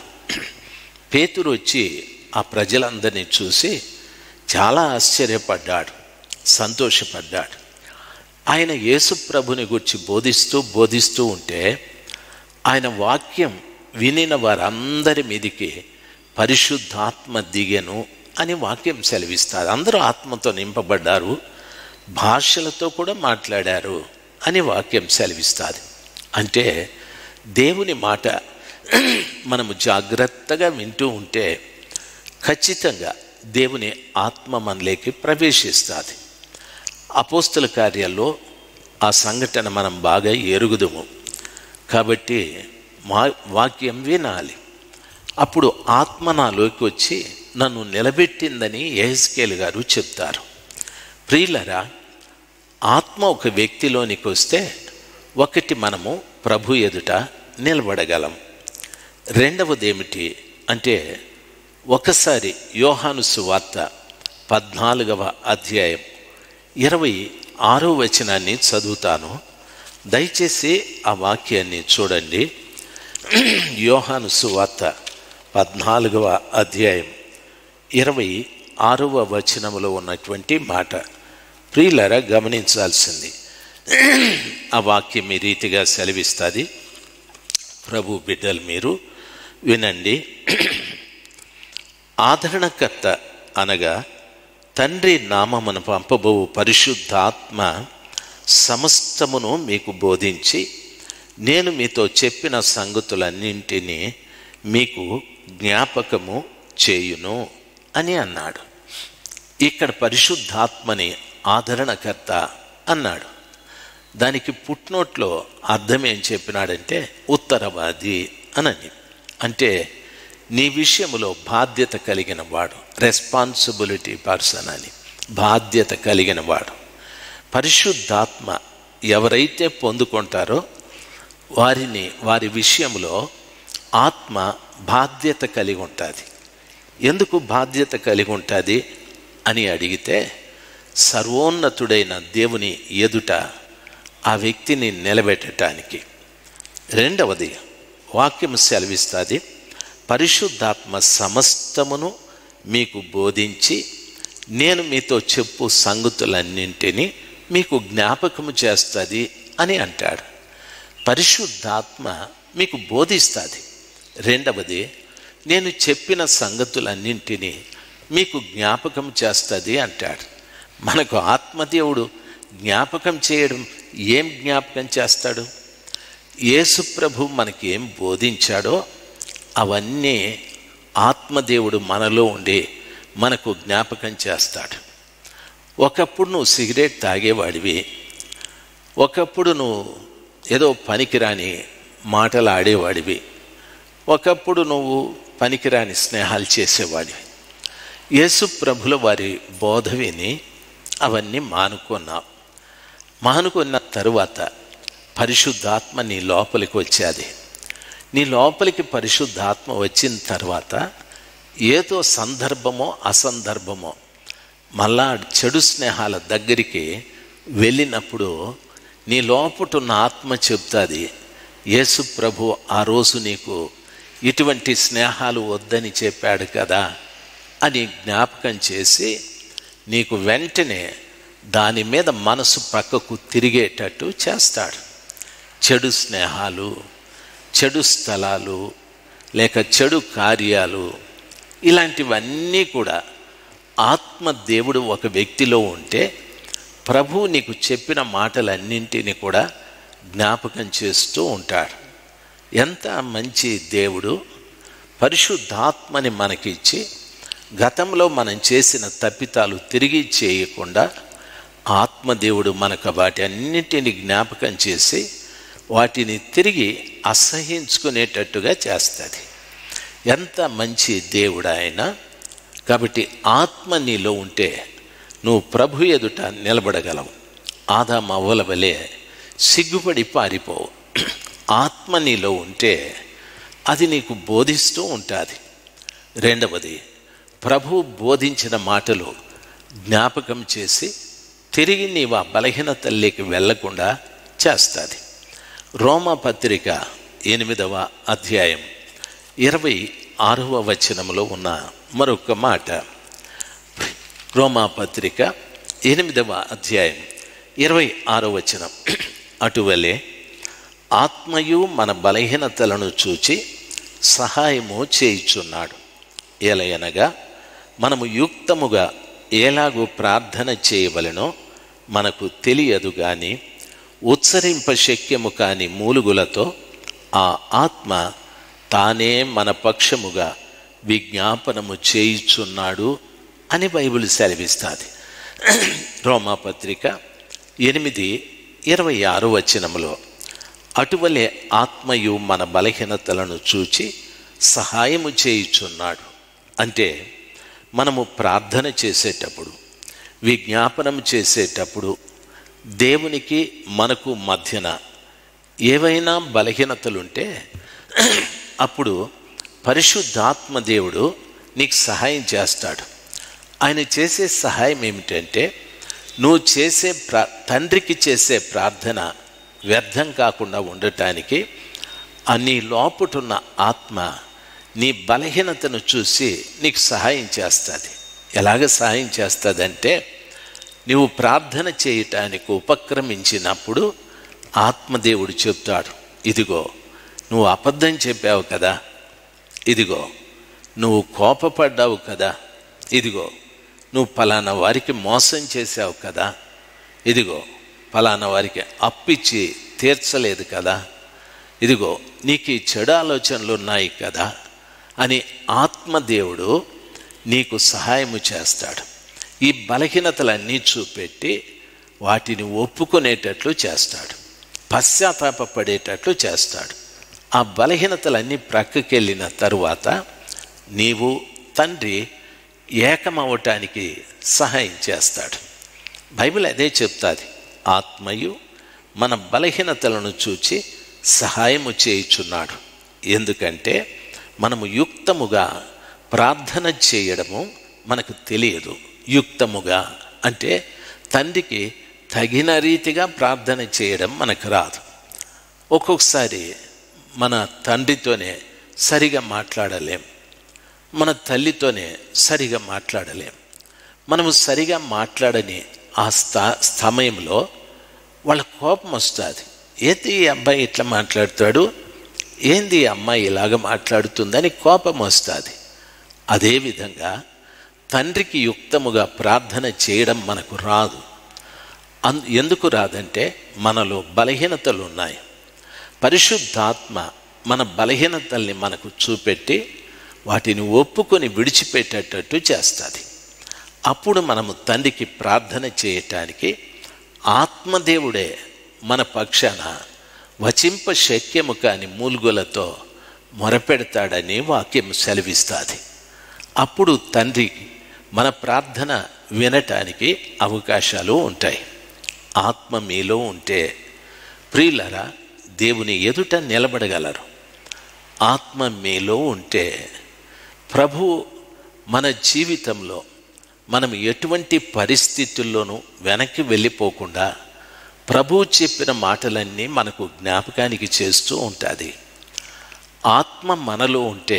పేతురు వచ్చి ఆ ప్రజలందరినీ చూసి చాలా ఆశ్చర్యపడ్డాడు సంతోషపడ్డాడు ఆయన యేసు ప్రభుని గురించి బోధిస్తూ బోధిస్తూ ఉంటే ఆయన వాక్యం వినిన వారందరి మీదికి పరిశుద్ధాత్మ దిగెను అని వాక్యం సెలవిస్తారు అందరూ ఆత్మతో నింపబడ్డారు భాషలతో కూడా మాట్లాడారు అని వాక్యం సెలవిస్తుంది అంటే దేవుని మాట మనము జాగ్రత్తగా వింటూ ఉంటే ఖచ్చితంగా దేవుని ఆత్మ మనలోకి ప్రవేశిస్తుంది అపోస్తుల కార్యాల్లో ఆ సంఘటన మనం బాగా ఎరుగుదుము కాబట్టి మా వాక్యం వినాలి అప్పుడు ఆత్మ నాలోకి వచ్చి నన్ను నిలబెట్టిందని ఎహెస్కేల్ గారు చెప్తారు ప్రియులరా ఆత్మ ఒక వ్యక్తిలోనికి వస్తే ఒకటి మనము ప్రభు ఎదుట నిలబడగలం రెండవది ఏమిటి అంటే ఒకసారి యోహాను సువార్త పద్నాలుగవ అధ్యాయం ఇరవై ఆరో వచనాన్ని చదువుతాను దయచేసి ఆ వాక్యాన్ని చూడండి యోహాను సువార్త పద్నాలుగవ అధ్యాయం ఇరవై ఆరవ వచనములో ఉన్నటువంటి మాట ప్రియులరా గమనించాల్సింది ఆ వాక్యం ఈ రీతిగా సెలవిస్తుంది ప్రభు బిడ్డలు మీరు వినండి ఆదరణకర్త అనగా తండ్రి నామమును పంపబోవు పరిశుద్ధాత్మ సమస్తమును మీకు బోధించి నేను మీతో చెప్పిన సంగతులన్నింటినీ మీకు జ్ఞాపకము చేయును అని అన్నాడు ఇక్కడ పరిశుద్ధాత్మని ఆదరణకర్త అన్నాడు దానికి పుట్నోట్లో అర్థం ఏం చెప్పినాడంటే ఉత్తరవాది అనని అంటే నీ విషయములో బాధ్యత కలిగిన వాడు రెస్పాన్సిబిలిటీ పర్సన్ అని బాధ్యత కలిగిన వాడు పరిశుద్ధాత్మ ఎవరైతే పొందుకుంటారో వారిని వారి విషయంలో ఆత్మ బాధ్యత కలిగి ఉంటుంది ఎందుకు బాధ్యత కలిగి ఉంటుంది అని అడిగితే సర్వోన్నతుడైన దేవుని ఎదుట ఆ వ్యక్తిని నిలబెట్టడానికి రెండవది వాక్యం సెలవిస్తుంది పరిశుద్ధాత్మ సమస్తమును మీకు బోధించి నేను మీతో చెప్పు సంగతులన్నింటినీ మీకు జ్ఞాపకము చేస్తుంది అని అంటాడు పరిశుద్ధాత్మ మీకు బోధిస్తుంది రెండవది నేను చెప్పిన సంగతులన్నింటినీ మీకు జ్ఞాపకం చేస్తుంది అంటాడు మనకు ఆత్మదేవుడు జ్ఞాపకం చేయడం ఏం జ్ఞాపకం చేస్తాడు యేసు ప్రభు మనకి ఏం బోధించాడో అవన్నీ ఆత్మదేవుడు మనలో ఉండి మనకు జ్ఞాపకం చేస్తాడు ఒకప్పుడు నువ్వు సిగరెట్ తాగేవాడివి ఒకప్పుడు నువ్వు ఏదో పనికిరాని మాటలు ఆడేవాడివి ఒకప్పుడు నువ్వు పనికిరాని స్నేహాలు చేసేవాడివి యేసు ప్రభుల వారి బోధ విని అవన్నీ మానుకున్నావు మానుకున్న తరువాత పరిశుద్ధాత్మ నీ లోపలికి వచ్చేది నీ లోపలికి పరిశుద్ధాత్మ వచ్చిన తర్వాత ఏదో సందర్భమో అసందర్భమో మళ్ళా చెడు స్నేహాల దగ్గరికి వెళ్ళినప్పుడు నీ లోపటున్న ఆత్మ చెప్తుంది యేసు ప్రభు ఆ రోజు నీకు ఇటువంటి స్నేహాలు వద్దని చెప్పాడు కదా అని జ్ఞాపకం చేసి నీకు వెంటనే దాని మీద మనసు పక్కకు తిరిగేటట్టు చేస్తాడు చెడు స్నేహాలు చెడు స్థలాలు లేక చెడు కార్యాలు ఇలాంటివన్నీ కూడా ఆత్మ దేవుడు ఒక వ్యక్తిలో ఉంటే ప్రభు నీకు చెప్పిన మాటలన్నింటినీ కూడా జ్ఞాపకం చేస్తూ ఉంటాడు ఎంత మంచి దేవుడు పరిశుద్ధాత్మని మనకిచ్చి గతంలో మనం చేసిన తప్పితాలు తిరిగి చేయకుండా ఆత్మదేవుడు మనకు వాటి అన్నింటిని జ్ఞాపకం చేసి వాటిని తిరిగి అసహించుకునేటట్టుగా చేస్తుంది ఎంత మంచి దేవుడు ఆయన కాబట్టి ఆత్మ నీలో ఉంటే నువ్వు ప్రభు ఎదుట నిలబడగలవు ఆదా మవ్వల వలె సిగ్గుపడి పారిపోవు ఆత్మ నీలో ఉంటే అది నీకు బోధిస్తూ ఉంటుంది రెండవది ప్రభు బోధించిన మాటలు జ్ఞాపకం చేసి తిరిగి నీవు ఆ బలహీనతల్లోకి వెళ్లకుండా చేస్తుంది రోమా పత్రిక ఎనిమిదవ అధ్యాయం ఇరవై ఆరవ వచనంలో ఉన్న మరొక మాట రోమా పత్రిక ఎనిమిదవ అధ్యాయం ఇరవై ఆరో వచనం అటువలే ఆత్మయు మన బలహీనతలను చూచి సహాయము చేయుచున్నాడు ఎలయనగా మనము యుక్తముగా ఎలాగూ ప్రార్థన చేయవలెనో మనకు తెలియదు కానీ ఉచ్చరింప శక్యము కాని మూలుగులతో ఆ ఆత్మ తానే మన పక్షముగా విజ్ఞాపనము చేయుచున్నాడు అని బైబిల్ సెలవిస్తుంది రోమాపత్రిక ఎనిమిది ఇరవై ఆరు వచనములో అటువలే ఆత్మయు మన బలహీనతలను చూచి సహాయము చేయుచున్నాడు అంటే మనము ప్రార్థన చేసేటప్పుడు విజ్ఞాపనం చేసేటప్పుడు దేవునికి మనకు మధ్యన ఏవైనా బలహీనతలుంటే అప్పుడు పరిశుద్ధాత్మ దేవుడు నీకు సహాయం చేస్తాడు ఆయన చేసే సహాయం ఏమిటంటే నువ్వు చేసే ప్రా తండ్రికి చేసే ప్రార్థన వ్యర్థం కాకుండా ఉండటానికి ఆ నీ లోపటున్న ఆత్మ నీ బలహీనతను చూసి నీకు సహాయం చేస్తుంది ఎలాగ సహాయం చేస్తుందంటే నీవు ప్రార్థన చేయటానికి ఉపక్రమించినప్పుడు ఆత్మదేవుడు చెప్తాడు ఇదిగో నువ్వు అబద్ధం చెప్పావు కదా ఇదిగో నువ్వు కోపపడ్డావు కదా ఇదిగో నువ్వు పలానా వారికి మోసం చేశావు కదా ఇదిగో పలానా వారికి అప్పిచ్చి తీర్చలేదు కదా ఇదిగో నీకు ఈ చెడు ఆలోచనలు ఉన్నాయి కదా అని ఆత్మదేవుడు నీకు సహాయము చేస్తాడు ఈ బలహీనతలన్నీ చూపెట్టి వాటిని ఒప్పుకునేటట్లు చేస్తాడు పశ్చాత్తాపపడేటట్లు చేస్తాడు ఆ బలహీనతలన్నీ ప్రక్కకెళ్ళిన తరువాత నీవు తండ్రి ఏకమవటానికి సహాయం చేస్తాడు బైబిల్ అదే చెప్తాది ఆత్మయు మన బలహీనతలను చూచి సహాయము చేయుచున్నాడు ఎందుకంటే మనము యుక్తముగా ప్రార్థన చేయడము మనకు తెలియదు యుక్తముగా అంటే తండ్రికి తగిన రీతిగా ప్రార్థన చేయడం మనకు రాదు ఒక్కొక్కసారి మన తండ్రితోనే సరిగా మాట్లాడలేం మన తల్లితోనే సరిగా మాట్లాడలేం మనము సరిగా మాట్లాడని ఆ స్థా సమయంలో వాళ్ళ కోపం వస్తుంది ఏంది ఈ అబ్బాయి ఇట్లా మాట్లాడతాడు ఏంది ఈ అమ్మాయి ఇలాగ మాట్లాడుతుందని కోపం వస్తుంది అదేవిధంగా తండ్రికి యుక్తముగా ప్రార్థన చేయడం మనకు రాదు అన్ ఎందుకు రాదంటే మనలో బలహీనతలు ఉన్నాయి పరిశుద్ధాత్మ మన బలహీనతల్ని మనకు చూపెట్టి వాటిని ఒప్పుకొని విడిచిపెట్టేటట్టు చేస్తుంది అప్పుడు మనము తండ్రికి ప్రార్థన చేయటానికి ఆత్మదేవుడే మన పక్షాన వచింప శక్యము కాని మూలుగులతో మొరపెడతాడని వాక్యం సెలవిస్తుంది అప్పుడు తండ్రి మన ప్రార్థన వినటానికి అవకాశాలు ఉంటాయి ఆత్మ మీలో ఉంటే ప్రియులరా దేవుని ఎదుట నిలబడగలరు ఆత్మ మీలో ఉంటే ప్రభు మన జీవితంలో మనం ఎటువంటి పరిస్థితుల్లోనూ వెనక్కి వెళ్ళిపోకుండా ప్రభు చెప్పిన మాటలన్నీ మనకు జ్ఞాపకానికి చేస్తూ ఉంటుంది ఆత్మ మనలో ఉంటే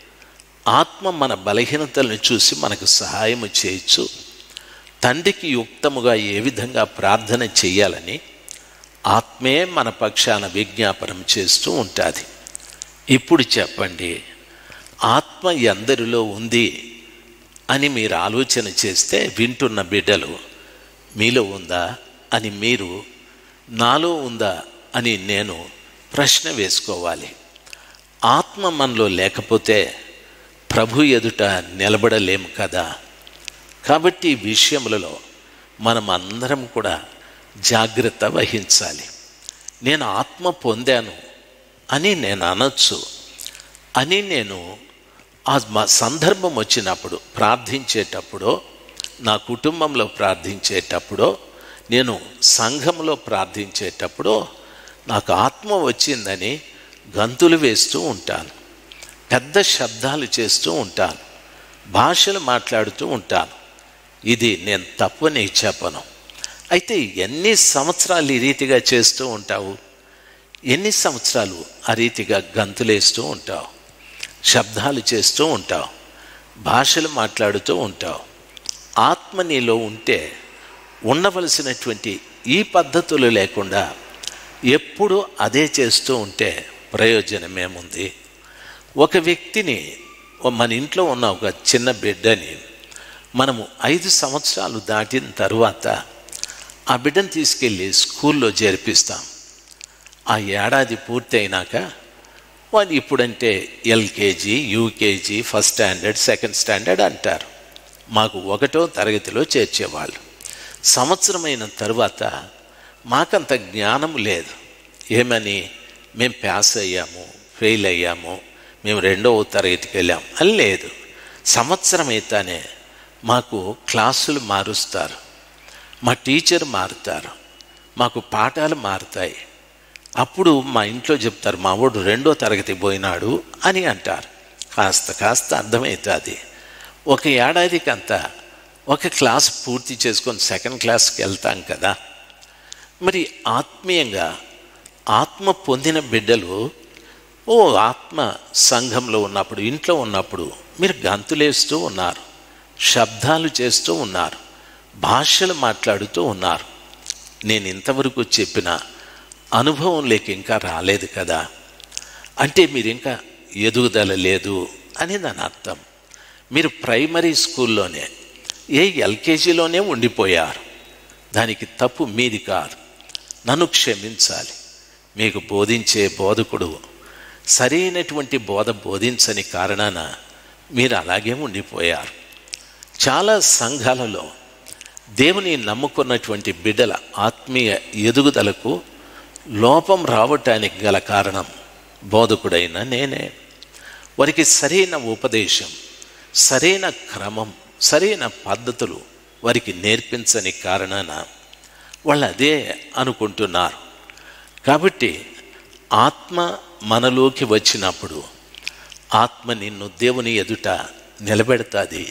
ఆత్మ మన బలహీనతలను చూసి మనకు సహాయము చేయొచ్చు తండ్రికి యుక్తముగా ఏ విధంగా ప్రార్థన చేయాలని ఆత్మే మన పక్షాన విజ్ఞాపనం చేస్తూ ఉంటుంది ఇప్పుడు చెప్పండి ఆత్మ ఎందరిలో ఉంది అని మీరు ఆలోచన చేస్తే వింటున్న బిడ్డలు మీలో ఉందా అని మీరు నాలో ఉందా అని నేను ప్రశ్న వేసుకోవాలి ఆత్మ మనలో లేకపోతే ప్రభు ఎదుట నిలబడలేము కదా కాబట్టి ఈ విషయములలో మనం అందరం కూడా జాగ్రత్త వహించాలి నేను ఆత్మ పొందాను అని నేను అనొచ్చు అని నేను ఆ మా సందర్భం వచ్చినప్పుడు ప్రార్థించేటప్పుడో నా కుటుంబంలో ప్రార్థించేటప్పుడో నేను సంఘంలో ప్రార్థించేటప్పుడో నాకు ఆత్మ వచ్చిందని గంతులు వేస్తూ ఉంటాను పెద్ద శబ్దాలు చేస్తూ ఉంటాను భాషలు మాట్లాడుతూ ఉంటాను ఇది నేను తప్పని చెప్పను అయితే ఎన్ని సంవత్సరాలు ఈ రీతిగా చేస్తూ ఉంటావు ఎన్ని సంవత్సరాలు ఆ రీతిగా గంతులేస్తూ ఉంటావు శబ్దాలు చేస్తూ ఉంటావు భాషలు మాట్లాడుతూ ఉంటావు ఆత్మ నీలో ఉంటే ఉండవలసినటువంటి ఈ పద్ధతులు లేకుండా ఎప్పుడు అదే చేస్తూ ఉంటే ప్రయోజనమేముంది ఒక వ్యక్తిని మన ఇంట్లో ఉన్న ఒక చిన్న బిడ్డని మనము ఐదు సంవత్సరాలు దాటిన తరువాత ఆ బిడ్డను తీసుకెళ్ళి స్కూల్లో చేర్పిస్తాం ఆ ఏడాది పూర్తి అయినాక వాళ్ళు ఇప్పుడంటే LKG UKG first standard second standard అంటారు మాకు ఒకటో తరగతిలో చేర్చేవాళ్ళు సంవత్సరమైన తరువాత మాకంత జ్ఞానం లేదు ఏమని మేము పాస్ అయ్యాము ఫెయిల్ అయ్యాము మేము రెండవ తరగతికి వెళ్ళాం అని లేదు సంవత్సరం అయితేనే మాకు క్లాసులు మారుస్తారు మా టీచర్ మారుతారు మాకు పాఠాలు మారుతాయి అప్పుడు మా ఇంట్లో చెప్తారు మా వాడు రెండో తరగతి పోయినాడు అని అంటారు కాస్త కాస్త అర్థమవుతుంది ఒక ఏడాదికి అంతా ఒక క్లాస్ పూర్తి చేసుకొని సెకండ్ క్లాస్కి వెళ్తాం కదా మరి ఆత్మీయంగా ఆత్మ పొందిన బిడ్డలు ఓ ఆత్మ సంఘంలో ఉన్నప్పుడు ఇంట్లో ఉన్నప్పుడు మీరు గంతులేస్తూ ఉన్నారు శబ్దాలు చేస్తూ ఉన్నారు భాషలు మాట్లాడుతూ ఉన్నారు నేను ఇంతవరకు చెప్పిన అనుభవం లేక ఇంకా రాలేదు కదా అంటే మీరు ఇంకా ఎదుగుదల లేదు అని దాని అర్థం మీరు ప్రైమరీ స్కూల్లోనే ఏ ఎల్కేజీలోనే ఉండిపోయారు దానికి తప్పు మీది కాదు నన్ను క్షమించాలి మీకు బోధించే బోధకుడు సరైనటువంటి బోధ బోధించని కారణాన మీరు అలాగే ఉండిపోయారు చాలా సంఘాలలో దేవుని నమ్ముకున్నటువంటి బిడ్డల ఆత్మీయ ఎదుగుదలకు లోపం రావటానికి గల కారణం బోధకుడైన నేనే వారికి సరైన ఉపదేశం సరైన క్రమం సరైన పద్ధతులు వారికి నేర్పించని కారణాన వాళ్ళు అదే అనుకుంటున్నారు కాబట్టి ఆత్మ మనలోకి వచ్చినప్పుడు ఆత్మ నిన్ను దేవుని ఎదుట నిలబెడతాది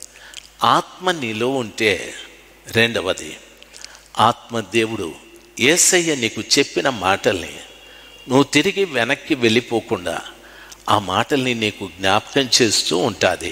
ఆత్మ నీలో ఉంటే రెండవది ఆత్మ దేవుడు ఏసయ్య నీకు చెప్పిన మాటల్ని నువ్వు తిరిగి వెనక్కి వెళ్ళిపోకుండా ఆ మాటల్ని నీకు జ్ఞాపకం చేస్తూ ఉంటుంది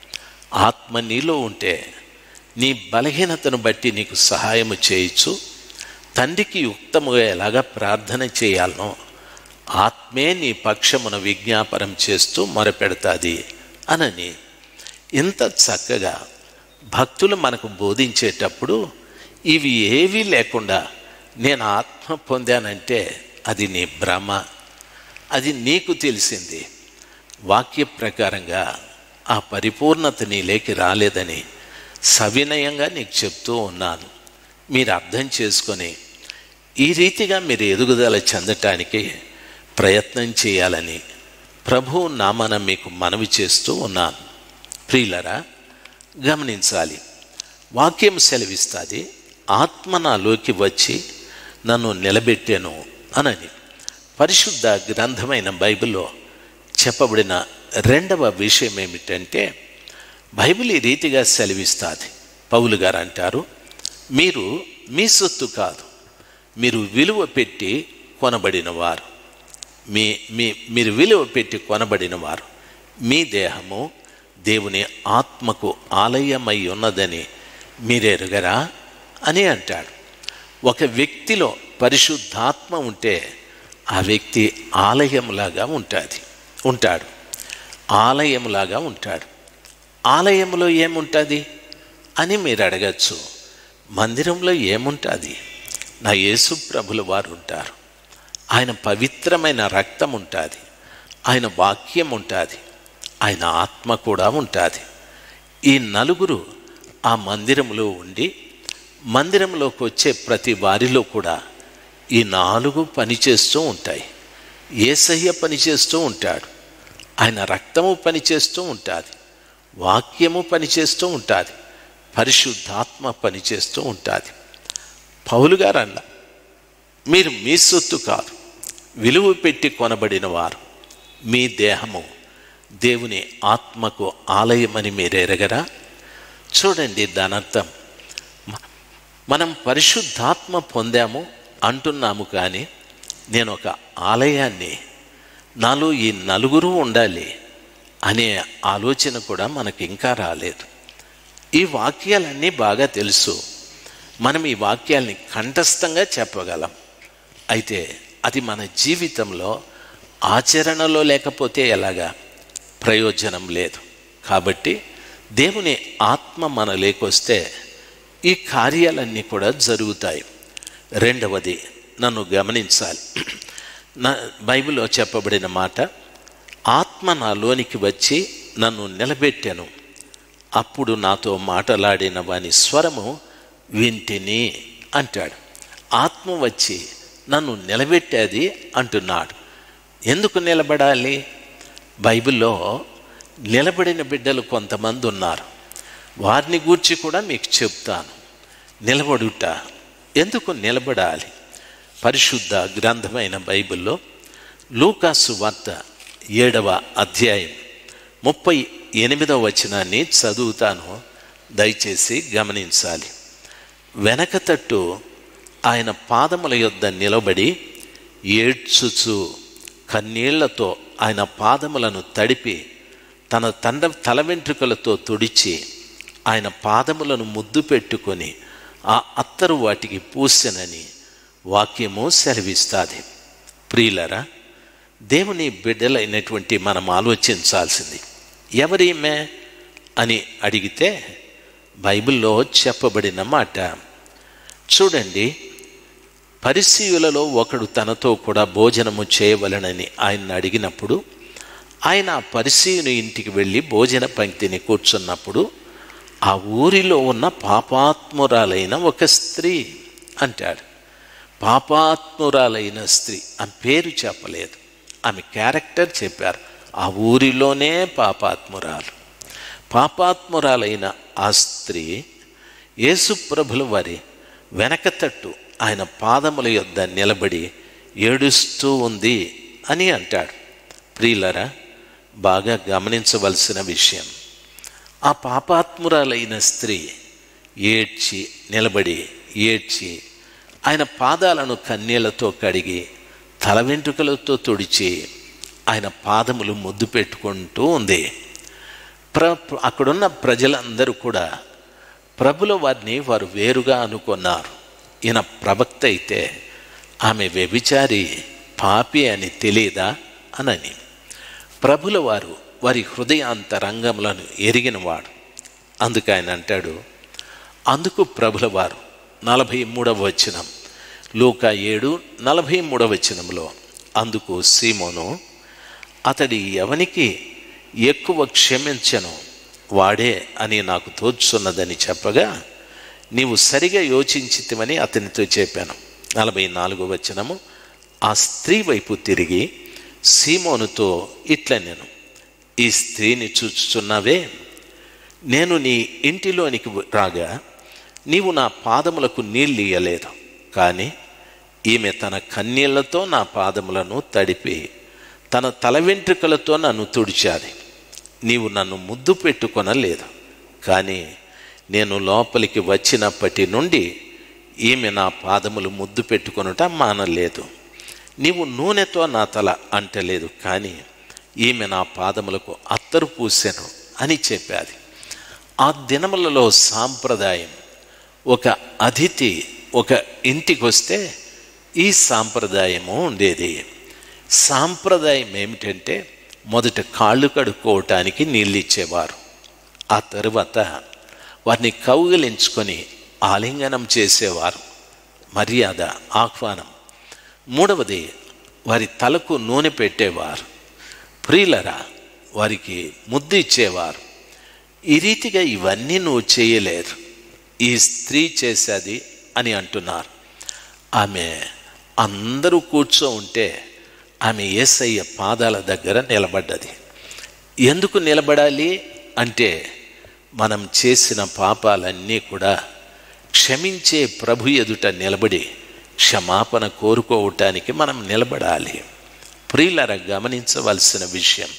ఆత్మ నీలో ఉంటే నీ బలహీనతను బట్టి నీకు సహాయము చేయొచ్చు తండ్రికి యుక్తముగా ఎలాగా ప్రార్థన చేయాలనో ఆత్మే నీ పక్షమున విజ్ఞాపనం చేస్తూ మొరపెడతాది అనని ఇంత చక్కగా భక్తులు మనకు బోధించేటప్పుడు ఇవి ఏవీ లేకుండా నేను ఆత్మ పొందానంటే అది నీ భ్రమ అది నీకు తెలిసింది వాక్య ప్రకారంగా ఆ పరిపూర్ణత నీలేకి రాలేదని సవినయంగా నీకు చెప్తూ ఉన్నాను మీరు అర్థం చేసుకొని ఈ రీతిగా మీరు ఎదుగుదల చెందటానికి ప్రయత్నం చేయాలని ప్రభు నామన మీకు మనవి చేస్తూ ఉన్నాను ప్రియులరా గమనించాలి వాక్యం సెలవిస్తుంది ఆత్మ నాలోకి వచ్చి నన్ను నిలబెట్టాను అనని పరిశుద్ధ గ్రంథమైన బైబిల్లో చెప్పబడిన రెండవ విషయం ఏమిటంటే బైబిల్ ఈ రీతిగా సెలవిస్తుంది పౌలు గారు అంటారు మీరు మీ సొత్తు కాదు మీరు విలువ పెట్టి కొనబడిన వారు మీ మీ మీరు విలువ పెట్టి కొనబడిన వారు మీ దేహము దేవుని ఆత్మకు ఆలయమై ఉన్నదని మీరెరుగరా అని అంటాడు ఒక వ్యక్తిలో పరిశుద్ధాత్మ ఉంటే ఆ వ్యక్తి ఆలయంలాగా ఉంటుంది ఉంటాడు ఆలయంలాగా ఉంటాడు ఆలయంలో ఏముంటుంది అని మీరు అడగచ్చు మందిరంలో ఏముంటుంది నా యేసు ప్రభుల వారు ఉంటారు ఆయన పవిత్రమైన రక్తం ఉంటుంది ఆయన వాక్యం ఉంటుంది ఆయన ఆత్మ కూడా ఉంటుంది ఈ నలుగురు ఆ మందిరంలో ఉండి మందిరంలోకి వచ్చే ప్రతి వారిలో కూడా ఈ నాలుగు పనిచేస్తూ ఉంటాయి ఏసయ్య పనిచేస్తూ ఉంటాడు ఆయన రక్తము పనిచేస్తూ ఉంటుంది వాక్యము పనిచేస్తూ ఉంటుంది పరిశుద్ధాత్మ పనిచేస్తూ ఉంటుంది పౌలు గారు అన్న మీరు మీ సొత్తు కాదు విలువ పెట్టి కొనబడిన వారు మీ దేహము దేవుని ఆత్మకు ఆలయమని మీరు ఎరగరా చూడండి దాని అర్థం మ- మనం పరిశుద్ధాత్మ పొందాము అంటున్నాము కానీ నేను ఒక ఆలయాన్ని నాలో ఈ నలుగురు ఉండాలి అనే ఆలోచన కూడా మనకి ఇంకా రాలేదు ఈ వాక్యాలన్నీ బాగా తెలుసు మనం ఈ వాక్యాల్ని కంఠస్థంగా చెప్పగలం అయితే అది మన జీవితంలో ఆచరణలో లేకపోతే ఎలాగా ప్రయోజనం లేదు కాబట్టి దేవుని ఆత్మ మన లేకొస్తే ఈ కార్యాలన్నీ కూడా జరుగుతాయి రెండవది నన్ను గమనించాలి నా బైబిల్లో చెప్పబడిన మాట ఆత్మ నాలోనికి వచ్చి నన్ను నిలబెట్టాను అప్పుడు నాతో మాటలాడిన వాని స్వరము వింటిని అంటాడు ఆత్మ వచ్చి నన్ను నిలబెట్టేది అంటున్నాడు ఎందుకు నిలబడాలి బైబిల్లో నిలబడిన బిడ్డలు కొంతమంది ఉన్నారు వారిని గూర్చి కూడా మీకు చెప్తాను నిలబడుట ఎందుకు నిలబడాలి పరిశుద్ధ గ్రంథమైన బైబిల్లో లూకాసు వార్త ఏడవ అధ్యాయం ముప్పై ఎనిమిదవ వచనాన్ని చదువుతాను దయచేసి గమనించాలి వెనక తట్టు ఆయన పాదముల యొద్ద నిలబడి ఏడ్చుచు కన్నీళ్లతో ఆయన పాదములను తడిపి తన తండ తల వెంట్రుకలతో తుడిచి ఆయన పాదములను ముద్దు పెట్టుకొని ఆ అత్తరు వాటికి పూసెనని వాక్యము సెలవిస్తుంది ప్రియులరా దేవుని బిడ్డలైనటువంటి మనం ఆలోచించాల్సింది ఎవరీమే అని అడిగితే బైబిల్లో చెప్పబడిన మాట చూడండి పరిశీవులలో ఒకడు తనతో కూడా భోజనము చేయవలనని ఆయన అడిగినప్పుడు ఆయన ఆ పరిశీయుని ఇంటికి వెళ్ళి భోజన పంక్తిని కూర్చున్నప్పుడు ఆ ఊరిలో ఉన్న పాపాత్మురాలైన ఒక స్త్రీ అంటాడు పాపాత్మురాలైన స్త్రీ ఆమె పేరు చెప్పలేదు ఆమె క్యారెక్టర్ చెప్పారు ఆ ఊరిలోనే పాపాత్మురాలు పాపాత్మురాలైన ఆ స్త్రీ యేసుప్రభుల వారి వెనకతట్టు ఆయన పాదముల యొద్ద నిలబడి ఏడుస్తూ ఉంది అని అంటాడు ప్రియులరా బాగా గమనించవలసిన విషయం ఆ పాపాత్మురాలైన స్త్రీ ఏడ్చి నిలబడి ఏడ్చి ఆయన పాదాలను కన్నీళ్లతో కడిగి తల వెంట్రుకలతో తుడిచి ఆయన పాదములు ముద్దు పెట్టుకుంటూ ఉంది ప్ర అక్కడున్న ప్రజలందరూ కూడా ప్రభుల వారిని వారు వేరుగా అనుకున్నారు ఈయన ప్రవక్త అయితే ఆమె వ్యభిచారి పాపి అని తెలియదా అనని ప్రభుల వారు వారి హృదయాంతరంగములను ఎరిగినవాడు అందుకు ఆయన అంటాడు అందుకు ప్రభుల వారు నలభై మూడవ వచనం లూక ఏడు నలభై మూడవ వచనంలో అందుకు సీమోను అతడి ఎవనికి ఎక్కువ క్షమించను వాడే అని నాకు తోచున్నదని చెప్పగా నీవు సరిగా యోచించితివని అతనితో చెప్పాను నలభై నాలుగో వచనము ఆ స్త్రీ వైపు తిరిగి సీమోనుతో ఇట్లా నేను ఈ స్త్రీని చూచుచున్నావే నేను నీ ఇంటిలోనికి రాగా నీవు నా పాదములకు నీళ్ళు ఇయ్యలేదు కానీ ఈమె తన కన్నీళ్లతో నా పాదములను తడిపి తన తల వెంట్రుకలతో నన్ను తుడిచాది నీవు నన్ను ముద్దు పెట్టుకొనలేదు కానీ నేను లోపలికి వచ్చినప్పటి నుండి ఈమె నా పాదములు ముద్దు పెట్టుకొనుట మానలేదు నీవు నూనెతో నా తల అంటలేదు కానీ ఈమె నా పాదములకు అత్తరు పూసెను అని చెప్పాది ఆ దినములలో సాంప్రదాయం ఒక అతిథి ఒక ఇంటికి వస్తే ఈ సాంప్రదాయము ఉండేది సాంప్రదాయం ఏమిటంటే మొదట కాళ్ళు కడుక్కోవటానికి నీళ్ళు ఇచ్చేవారు ఆ తరువాత వారిని కౌగిలించుకొని ఆలింగనం చేసేవారు మర్యాద ఆహ్వానం మూడవది వారి తలకు నూనె పెట్టేవారు ప్రియులరా వారికి ముద్దు ఇచ్చేవారు ఈ రీతిగా ఇవన్నీ నువ్వు చేయలేరు ఈ స్త్రీ చేసేది అని అంటున్నారు ఆమె అందరూ కూర్చో ఉంటే ఆమె ఏసయ్య పాదాల దగ్గర నిలబడ్డది ఎందుకు నిలబడాలి అంటే మనం చేసిన పాపాలన్నీ కూడా క్షమించే ప్రభు ఎదుట నిలబడి క్షమాపణ కోరుకోవటానికి మనం నిలబడాలి ప్రియులర గమనించవలసిన విషయం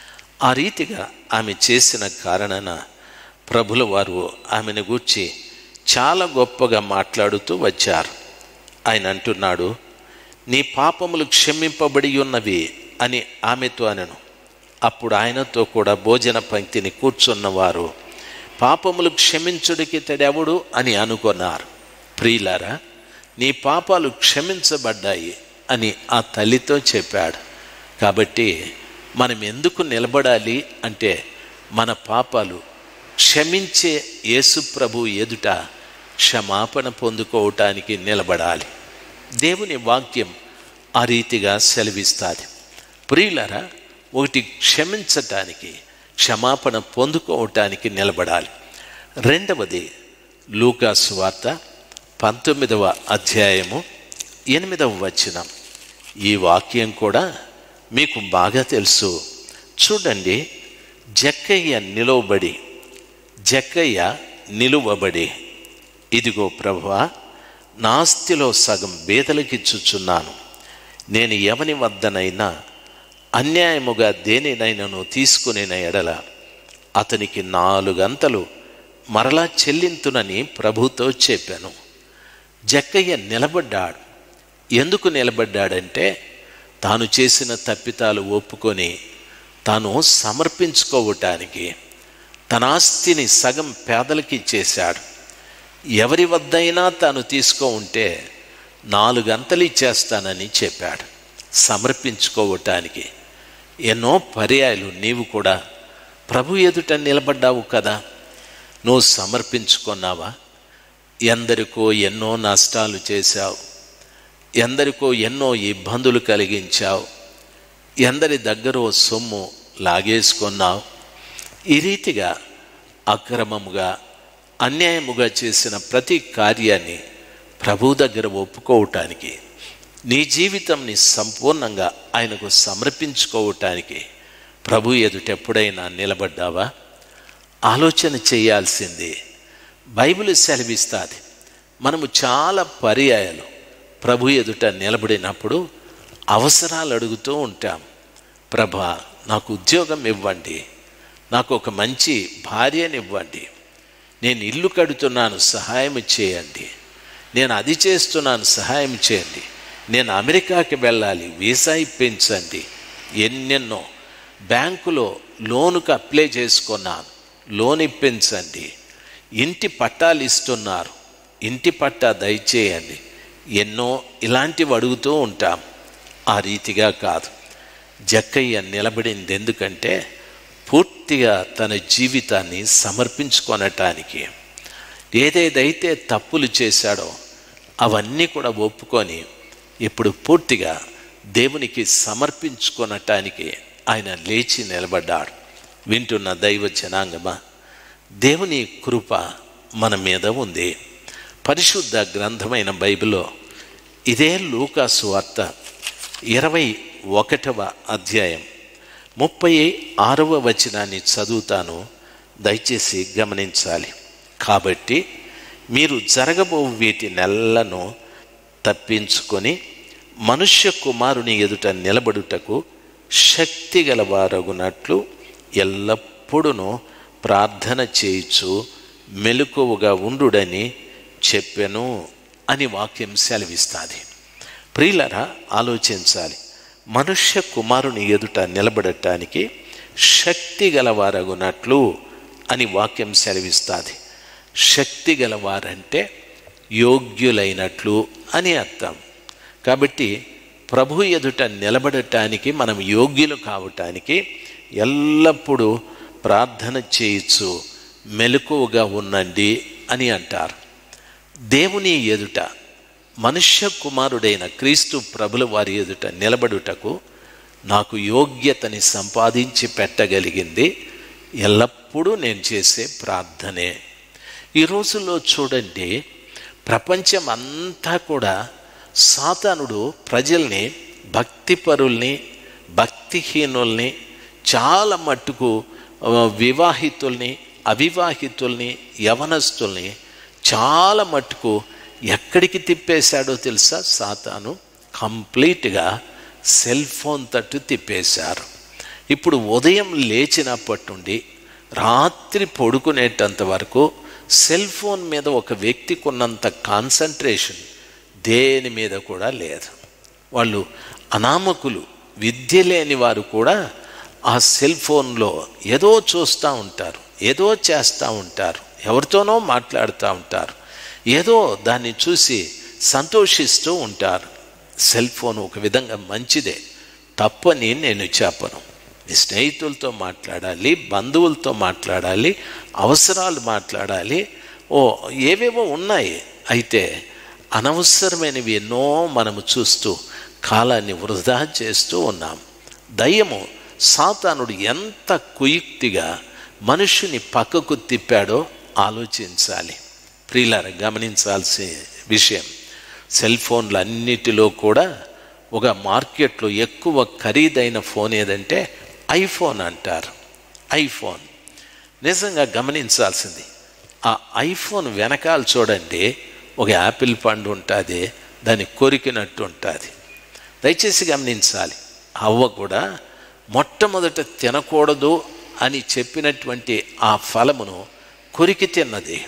ఆ రీతిగా ఆమె చేసిన కారణాన ప్రభుల వారు ఆమెను గూర్చి చాలా గొప్పగా మాట్లాడుతూ వచ్చారు ఆయన అంటున్నాడు నీ పాపములు క్షమింపబడి ఉన్నవి అని ఆమెతో అనను అప్పుడు ఆయనతో కూడా భోజన పంక్తిని కూర్చున్నవారు పాపములు క్షమించుడికి తడెవడు అని అనుకున్నారు ప్రియులారా నీ పాపాలు క్షమించబడ్డాయి అని ఆ తల్లితో చెప్పాడు కాబట్టి మనం ఎందుకు నిలబడాలి అంటే మన పాపాలు క్షమించే యేసు ప్రభు ఎదుట క్షమాపణ పొందుకోవటానికి నిలబడాలి దేవుని వాక్యం ఆ రీతిగా సెలవిస్తుంది ప్రియులరా ఒకటి క్షమించటానికి క్షమాపణ పొందుకోవటానికి నిలబడాలి రెండవది లూకాసు వార్త పంతొమ్మిదవ అధ్యాయము ఎనిమిదవ వచనం ఈ వాక్యం కూడా మీకు బాగా తెలుసు చూడండి జక్కయ్య నిలువబడి జక్కయ్య నిలువబడి ఇదిగో ప్రభువా నాస్తిలో సగం బేదలకిచ్చుచున్నాను నేను ఎవని వద్దనైనా అన్యాయముగా దేనినైనాను తీసుకునే ఎడల అతనికి నాలుగంతలు మరలా చెల్లింతునని ప్రభుతో చెప్పాను జక్కయ్య నిలబడ్డాడు ఎందుకు నిలబడ్డాడంటే తాను చేసిన తప్పితాలు ఒప్పుకొని తాను సమర్పించుకోవటానికి తన ఆస్తిని సగం పేదలకి ఇచ్చేశాడు ఎవరి వద్దైనా తాను తీసుకో ఉంటే నాలుగంతలు ఇచ్చేస్తానని చెప్పాడు సమర్పించుకోవటానికి ఎన్నో పర్యాయాలు నీవు కూడా ప్రభు ఎదుట నిలబడ్డావు కదా నువ్వు సమర్పించుకున్నావా ఎందరికో ఎన్నో నష్టాలు చేశావు ఎందరికో ఎన్నో ఇబ్బందులు కలిగించావు ఎందరి దగ్గర సొమ్ము లాగేసుకున్నావు ఈ రీతిగా అక్రమముగా అన్యాయముగా చేసిన ప్రతి కార్యాన్ని ప్రభు దగ్గర ఒప్పుకోవటానికి నీ జీవితంని సంపూర్ణంగా ఆయనకు సమర్పించుకోవటానికి ప్రభు ఎదుట ఎప్పుడైనా నిలబడ్డావా ఆలోచన చేయాల్సింది బైబిల్ సెలవిస్తుంది మనము చాలా పర్యాయాలు ప్రభు ఎదుట నిలబడినప్పుడు అవసరాలు అడుగుతూ ఉంటాం ప్రభా నాకు ఉద్యోగం ఇవ్వండి నాకు ఒక మంచి భార్యనివ్వండి నేను ఇల్లు కడుతున్నాను సహాయం చేయండి నేను అది చేస్తున్నాను సహాయం చేయండి నేను అమెరికాకి వెళ్ళాలి వీసా ఇప్పించండి ఎన్నెన్నో బ్యాంకులో లోనుకు అప్లై చేసుకున్నాను లోన్ ఇప్పించండి ఇంటి పట్టాలు ఇస్తున్నారు ఇంటి పట్టా దయచేయండి ఎన్నో ఇలాంటివి అడుగుతూ ఉంటాం ఆ రీతిగా కాదు జక్కయ్య నిలబడింది ఎందుకంటే పూర్తిగా తన జీవితాన్ని సమర్పించుకొనటానికి ఏదేదైతే తప్పులు చేశాడో అవన్నీ కూడా ఒప్పుకొని ఇప్పుడు పూర్తిగా దేవునికి సమర్పించుకొనటానికి ఆయన లేచి నిలబడ్డాడు వింటున్న దైవ జనాంగమా దేవుని కృప మన మీద ఉంది పరిశుద్ధ గ్రంథమైన బైబిల్లో ఇదే లూకాసు వార్త ఇరవై ఒకటవ అధ్యాయం ముప్పై ఆరవ వచనాన్ని చదువుతాను దయచేసి గమనించాలి కాబట్టి మీరు జరగబో వీటి నెలను తప్పించుకొని మనుష్య కుమారుని ఎదుట నిలబడుటకు శక్తి గలవారగునట్లు ఎల్లప్పుడూ ప్రార్థన చేయుచు మెలకువగా ఉండుడని చెప్పెను అని వాక్యం సెలవిస్తుంది ప్రియులరా ఆలోచించాలి మనుష్య కుమారుని ఎదుట నిలబడటానికి శక్తి గలవారగునట్లు అని వాక్యం సెలవిస్తుంది శక్తి గలవారంటే యోగ్యులైనట్లు అని అర్థం కాబట్టి ప్రభు ఎదుట నిలబడటానికి మనం యోగ్యులు కావటానికి ఎల్లప్పుడూ ప్రార్థన చేయొచ్చు మెలకువగా ఉండండి అని అంటారు దేవుని ఎదుట మనుష్య కుమారుడైన క్రీస్తు ప్రభుల వారి ఎదుట నిలబడుటకు నాకు యోగ్యతని సంపాదించి పెట్టగలిగింది ఎల్లప్పుడూ నేను చేసే ప్రార్థనే ఈ రోజుల్లో చూడండి ప్రపంచం అంతా కూడా సాతానుడు ప్రజల్ని భక్తిపరుల్ని భక్తిహీనుల్ని చాలా మట్టుకు ఆ, వివాహితుల్ని అవివాహితుల్ని యవనస్తుల్ని చాలా మట్టుకు ఎక్కడికి తిప్పేశాడో తెలుసా సాతాను కంప్లీట్గా సెల్ ఫోన్ తట్టు తిప్పేశారు ఇప్పుడు ఉదయం లేచినప్పటి నుండి రాత్రి పడుకునేటంత వరకు సెల్ ఫోన్ మీద ఒక వ్యక్తికి ఉన్నంత కాన్సన్ట్రేషన్ దేని మీద కూడా లేదు వాళ్ళు అనామకులు విద్య లేని వారు కూడా ఆ సెల్ ఫోన్లో ఏదో చూస్తూ ఉంటారు ఏదో చేస్తూ ఉంటారు ఎవరితోనో మాట్లాడుతూ ఉంటారు ఏదో దాన్ని చూసి సంతోషిస్తూ ఉంటారు సెల్ ఫోన్ ఒక విధంగా మంచిదే తప్పని నేను చెప్పను మీ స్నేహితులతో మాట్లాడాలి బంధువులతో మాట్లాడాలి అవసరాలు మాట్లాడాలి ఓ ఏవేవో ఉన్నాయి అయితే అనవసరమైనవి ఎన్నో మనము చూస్తూ కాలాన్ని వృధా చేస్తూ ఉన్నాం దయ్యము సాతానుడు ఎంత కుయుక్తిగా మనుషుని పక్కకు తిప్పాడో ఆలోచించాలి ప్రియులార గమనించాల్సిన విషయం సెల్ ఫోన్లు అన్నిటిలో కూడా ఒక మార్కెట్లో ఎక్కువ ఖరీదైన ఫోన్ ఏదంటే ఐఫోన్ అంటారు ఐఫోన్ నిజంగా గమనించాల్సింది ఆ ఐఫోన్ వెనకాల చూడండి ఒక యాపిల్ పండు ఉంటుంది దాన్ని కొరికినట్టు ఉంటుంది దయచేసి గమనించాలి అవ్వ కూడా మొట్టమొదట తినకూడదు అని చెప్పినటువంటి ఆ ఫలమును కొరికి తిన్నది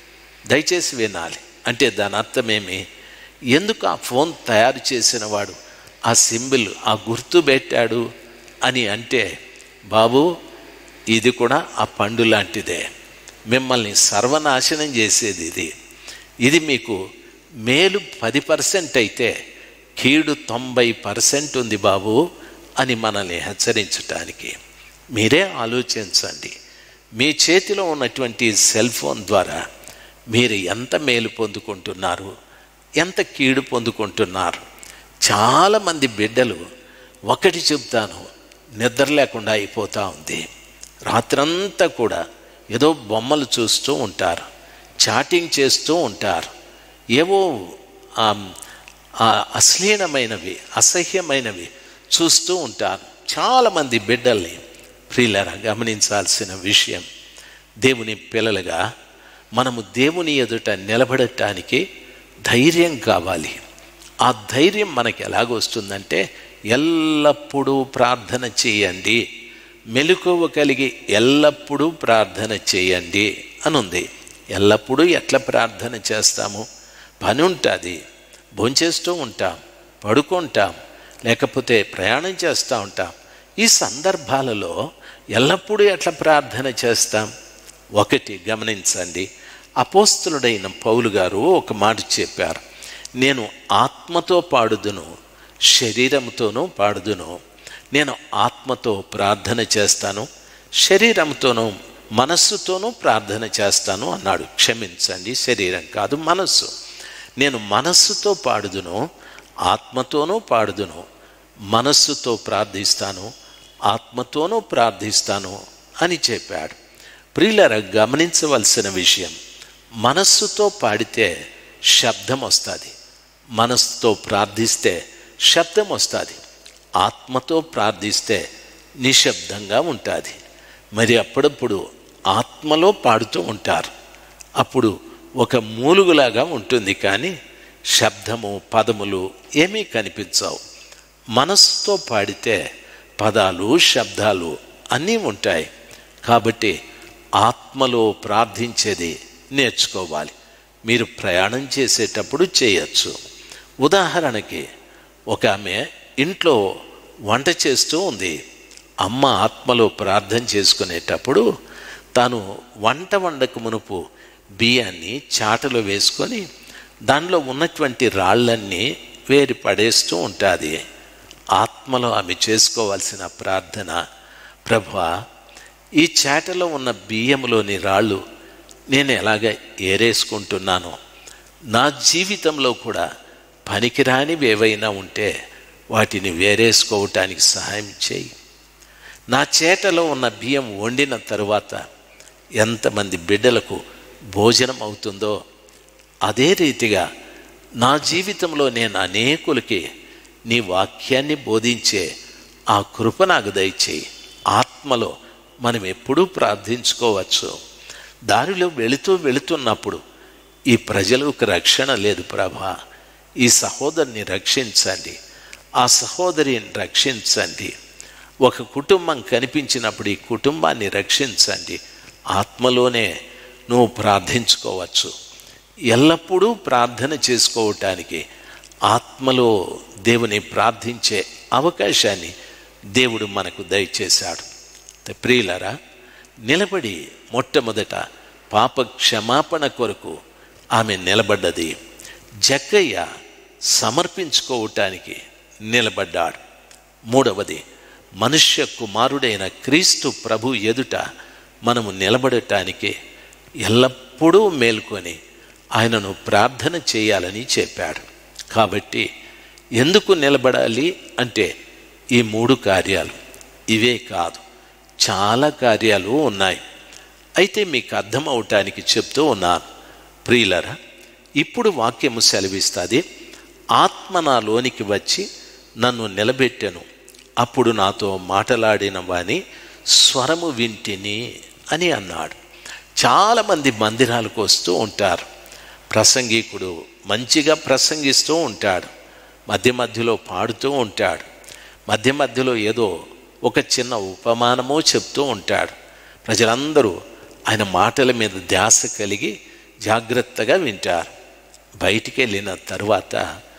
దయచేసి వినాలి అంటే దాని అర్థమేమి ఎందుకు ఆ ఫోన్ తయారు చేసిన వాడు ఆ సింబల్ ఆ గుర్తు పెట్టాడు అని అంటే బాబు ఇది కూడా ఆ పండు లాంటిదే మిమ్మల్ని సర్వనాశనం చేసేది ఇది ఇది మీకు మేలు పది పర్సెంట్ అయితే కీడు తొంభై పర్సెంట్ ఉంది బాబు అని మనల్ని హెచ్చరించటానికి మీరే ఆలోచించండి మీ చేతిలో ఉన్నటువంటి సెల్ ఫోన్ ద్వారా మీరు ఎంత మేలు పొందుకుంటున్నారు ఎంత కీడు పొందుకుంటున్నారు చాలామంది బిడ్డలు ఒకటి చెప్తాను నిద్ర లేకుండా అయిపోతూ ఉంది రాత్రంతా కూడా ఏదో బొమ్మలు చూస్తూ ఉంటారు చాటింగ్ చేస్తూ ఉంటారు ఏవో ఆ, ఆ అశ్లీలమైనవి అసహ్యమైనవి చూస్తూ ఉంటారు చాలామంది బిడ్డల్ని ప్రియులరా గమనించాల్సిన విషయం దేవుని పిల్లలుగా మనము దేవుని ఎదుట నిలబడటానికి ధైర్యం కావాలి ఆ ధైర్యం మనకి ఎలాగొస్తుందంటే ఎల్లప్పుడూ ప్రార్థన చేయండి మెలకువ కలిగి ఎల్లప్పుడూ ప్రార్థన చేయండి అని ఉంది ఎల్లప్పుడూ ఎట్లా ప్రార్థన చేస్తాము పని ఉంటుంది భోంచేస్తూ ఉంటాం పడుకుంటాం లేకపోతే ప్రయాణం చేస్తూ ఉంటాం ఈ సందర్భాలలో ఎల్లప్పుడూ ఎట్లా ప్రార్థన చేస్తాం ఒకటి గమనించండి అపోస్తులుడైన పౌలు గారు ఒక మాట చెప్పారు నేను ఆత్మతో పాడుదును శరీరంతోనూ పాడుదును నేను ఆత్మతో ప్రార్థన చేస్తాను శరీరంతోనూ మనస్సుతోనూ ప్రార్థన చేస్తాను అన్నాడు క్షమించండి శరీరం కాదు మనస్సు నేను మనస్సుతో పాడుదును ఆత్మతోనూ పాడుదును మనస్సుతో ప్రార్థిస్తాను ఆత్మతోనూ ప్రార్థిస్తాను అని చెప్పాడు ప్రియులర గమనించవలసిన విషయం మనస్సుతో పాడితే శబ్దం వస్తుంది మనస్సుతో ప్రార్థిస్తే శబ్దం వస్తుంది ఆత్మతో ప్రార్థిస్తే నిశ్శబ్దంగా ఉంటుంది మరి అప్పుడప్పుడు ఆత్మలో పాడుతూ ఉంటారు అప్పుడు ఒక మూలుగులాగా ఉంటుంది కానీ శబ్దము పదములు ఏమీ కనిపించవు మనస్సుతో పాడితే పదాలు శబ్దాలు అన్నీ ఉంటాయి కాబట్టి ఆత్మలో ప్రార్థించేది నేర్చుకోవాలి మీరు ప్రయాణం చేసేటప్పుడు చేయొచ్చు ఉదాహరణకి ఒక ఆమె ఇంట్లో వంట చేస్తూ ఉంది అమ్మ ఆత్మలో ప్రార్థన చేసుకునేటప్పుడు తాను వంట వండక మునుపు బియ్యాన్ని చాటలో వేసుకొని దానిలో ఉన్నటువంటి రాళ్ళన్నీ వేరి పడేస్తూ ఉంటుంది ఆత్మలో ఆమె చేసుకోవాల్సిన ప్రార్థన ప్రభా ఈ చాటలో ఉన్న బియ్యంలోని రాళ్ళు నేను ఎలాగ ఏరేసుకుంటున్నానో నా జీవితంలో కూడా పనికిరానివి ఏవైనా ఉంటే వాటిని వేరేసుకోవటానికి సహాయం చేయి నా చేటలో ఉన్న బియ్యం వండిన తరువాత ఎంతమంది బిడ్డలకు భోజనం అవుతుందో అదే రీతిగా నా జీవితంలో నేను అనేకులకి నీ వాక్యాన్ని బోధించే ఆ కృప నాకు దయచేయి ఆత్మలో మనం ఎప్పుడూ ప్రార్థించుకోవచ్చు దారిలో వెళుతూ వెళుతున్నప్పుడు ఈ ప్రజలకు రక్షణ లేదు ప్రభా ఈ సహోదరిని రక్షించండి ఆ సహోదరిని రక్షించండి ఒక కుటుంబం కనిపించినప్పుడు ఈ కుటుంబాన్ని రక్షించండి ఆత్మలోనే నువ్వు ప్రార్థించుకోవచ్చు ఎల్లప్పుడూ ప్రార్థన చేసుకోవటానికి ఆత్మలో దేవుని ప్రార్థించే అవకాశాన్ని దేవుడు మనకు దయచేశాడు ప్రియులరా నిలబడి మొట్టమొదట పాప క్షమాపణ కొరకు ఆమె నిలబడ్డది జక్కయ్య సమర్పించుకోవటానికి నిలబడ్డాడు మూడవది మనుష్య కుమారుడైన క్రీస్తు ప్రభు ఎదుట మనము నిలబడటానికి ఎల్లప్పుడూ మేల్కొని ఆయనను ప్రార్థన చేయాలని చెప్పాడు కాబట్టి ఎందుకు నిలబడాలి అంటే ఈ మూడు కార్యాలు ఇవే కాదు చాలా కార్యాలు ఉన్నాయి అయితే మీకు అర్థం అవటానికి చెప్తూ ఉన్నాను ప్రియులరా ఇప్పుడు వాక్యము సెలవిస్తుంది ఆత్మ నాలోనికి వచ్చి నన్ను నిలబెట్టెను అప్పుడు నాతో మాటలాడిన వాని స్వరము వింటిని అని అన్నాడు చాలామంది మందిరాలకు వస్తూ ఉంటారు ప్రసంగికుడు మంచిగా ప్రసంగిస్తూ ఉంటాడు మధ్య మధ్యలో పాడుతూ ఉంటాడు మధ్య మధ్యలో ఏదో ఒక చిన్న ఉపమానమో చెప్తూ ఉంటాడు ప్రజలందరూ ఆయన మాటల మీద ధ్యాస కలిగి జాగ్రత్తగా వింటారు బయటికి వెళ్ళిన తర్వాత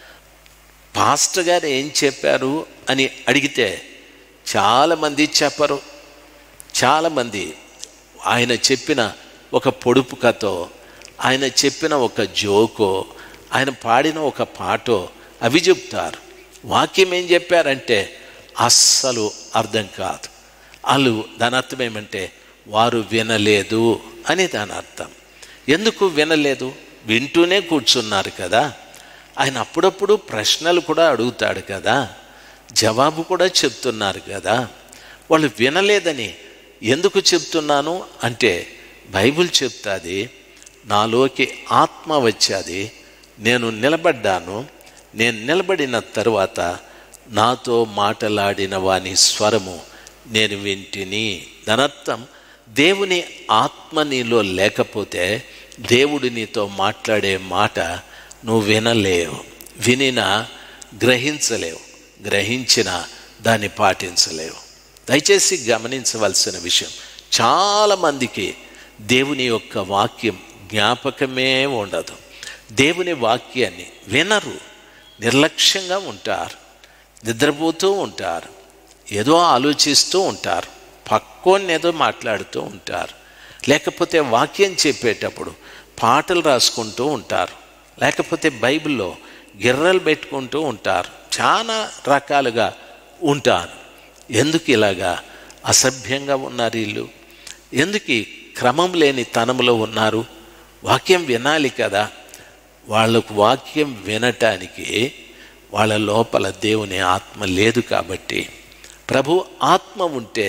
పాస్టర్ గారు ఏం చెప్పారు అని అడిగితే చాలామంది చెప్పరు చాలామంది ఆయన చెప్పిన ఒక పొడుపు కథో ఆయన చెప్పిన ఒక జోకో ఆయన పాడిన ఒక పాటో అవి చెప్తారు వాక్యం ఏం చెప్పారంటే అస్సలు అర్థం కాదు వాళ్ళు దాని అర్థం ఏమంటే వారు వినలేదు అని దాని అర్థం ఎందుకు వినలేదు వింటూనే కూర్చున్నారు కదా ఆయన అప్పుడప్పుడు ప్రశ్నలు కూడా అడుగుతాడు కదా జవాబు కూడా చెప్తున్నారు కదా వాళ్ళు వినలేదని ఎందుకు చెప్తున్నాను అంటే బైబిల్ చెప్తాది నాలోకి ఆత్మ వచ్చాది నేను నిలబడ్డాను నేను నిలబడిన తరువాత నాతో మాటలాడిన వాని స్వరము నేను వింటిని దానర్థం దేవుని ఆత్మ నీలో లేకపోతే దేవుడు నీతో మాట్లాడే మాట నువ్వు వినలేవు వినినా గ్రహించలేవు గ్రహించిన దాన్ని పాటించలేవు దయచేసి గమనించవలసిన విషయం చాలామందికి దేవుని యొక్క వాక్యం జ్ఞాపకమే ఉండదు దేవుని వాక్యాన్ని వినరు నిర్లక్ష్యంగా ఉంటారు నిద్రపోతూ ఉంటారు ఏదో ఆలోచిస్తూ ఉంటారు పక్కోని ఏదో మాట్లాడుతూ ఉంటారు లేకపోతే వాక్యం చెప్పేటప్పుడు పాటలు రాసుకుంటూ ఉంటారు లేకపోతే బైబిల్లో గిర్రలు పెట్టుకుంటూ ఉంటారు చాలా రకాలుగా ఉంటారు ఎందుకు ఇలాగా అసభ్యంగా ఉన్నారు వీళ్ళు ఎందుకు ఈ క్రమం లేని తనంలో ఉన్నారు వాక్యం వినాలి కదా వాళ్ళకు వాక్యం వినటానికి వాళ్ళ లోపల దేవుని ఆత్మ లేదు కాబట్టి ప్రభు ఆత్మ ఉంటే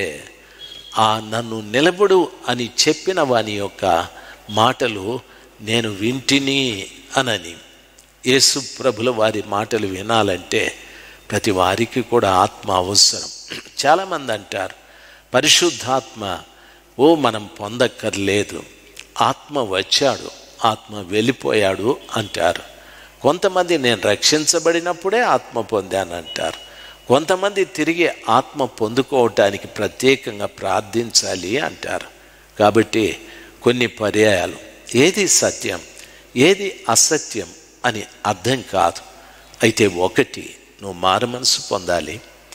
ఆ నన్ను నిలబడు అని చెప్పిన వాని యొక్క మాటలు నేను వింటిని అనని యేసు ప్రభుల వారి మాటలు వినాలంటే ప్రతి వారికి కూడా ఆత్మ అవసరం చాలామంది అంటారు పరిశుద్ధాత్మ ఓ మనం పొందక్కర్లేదు ఆత్మ వచ్చాడు ఆత్మ వెళ్ళిపోయాడు అంటారు కొంతమంది నేను రక్షించబడినప్పుడే ఆత్మ పొందానంటారు కొంతమంది తిరిగి ఆత్మ పొందుకోవటానికి ప్రత్యేకంగా ప్రార్థించాలి అంటారు కాబట్టి కొన్ని పర్యాయాలు ఏది సత్యం ఏది అసత్యం అని అర్థం కాదు అయితే ఒకటి నువ్వు మారుమనసు పొందాలి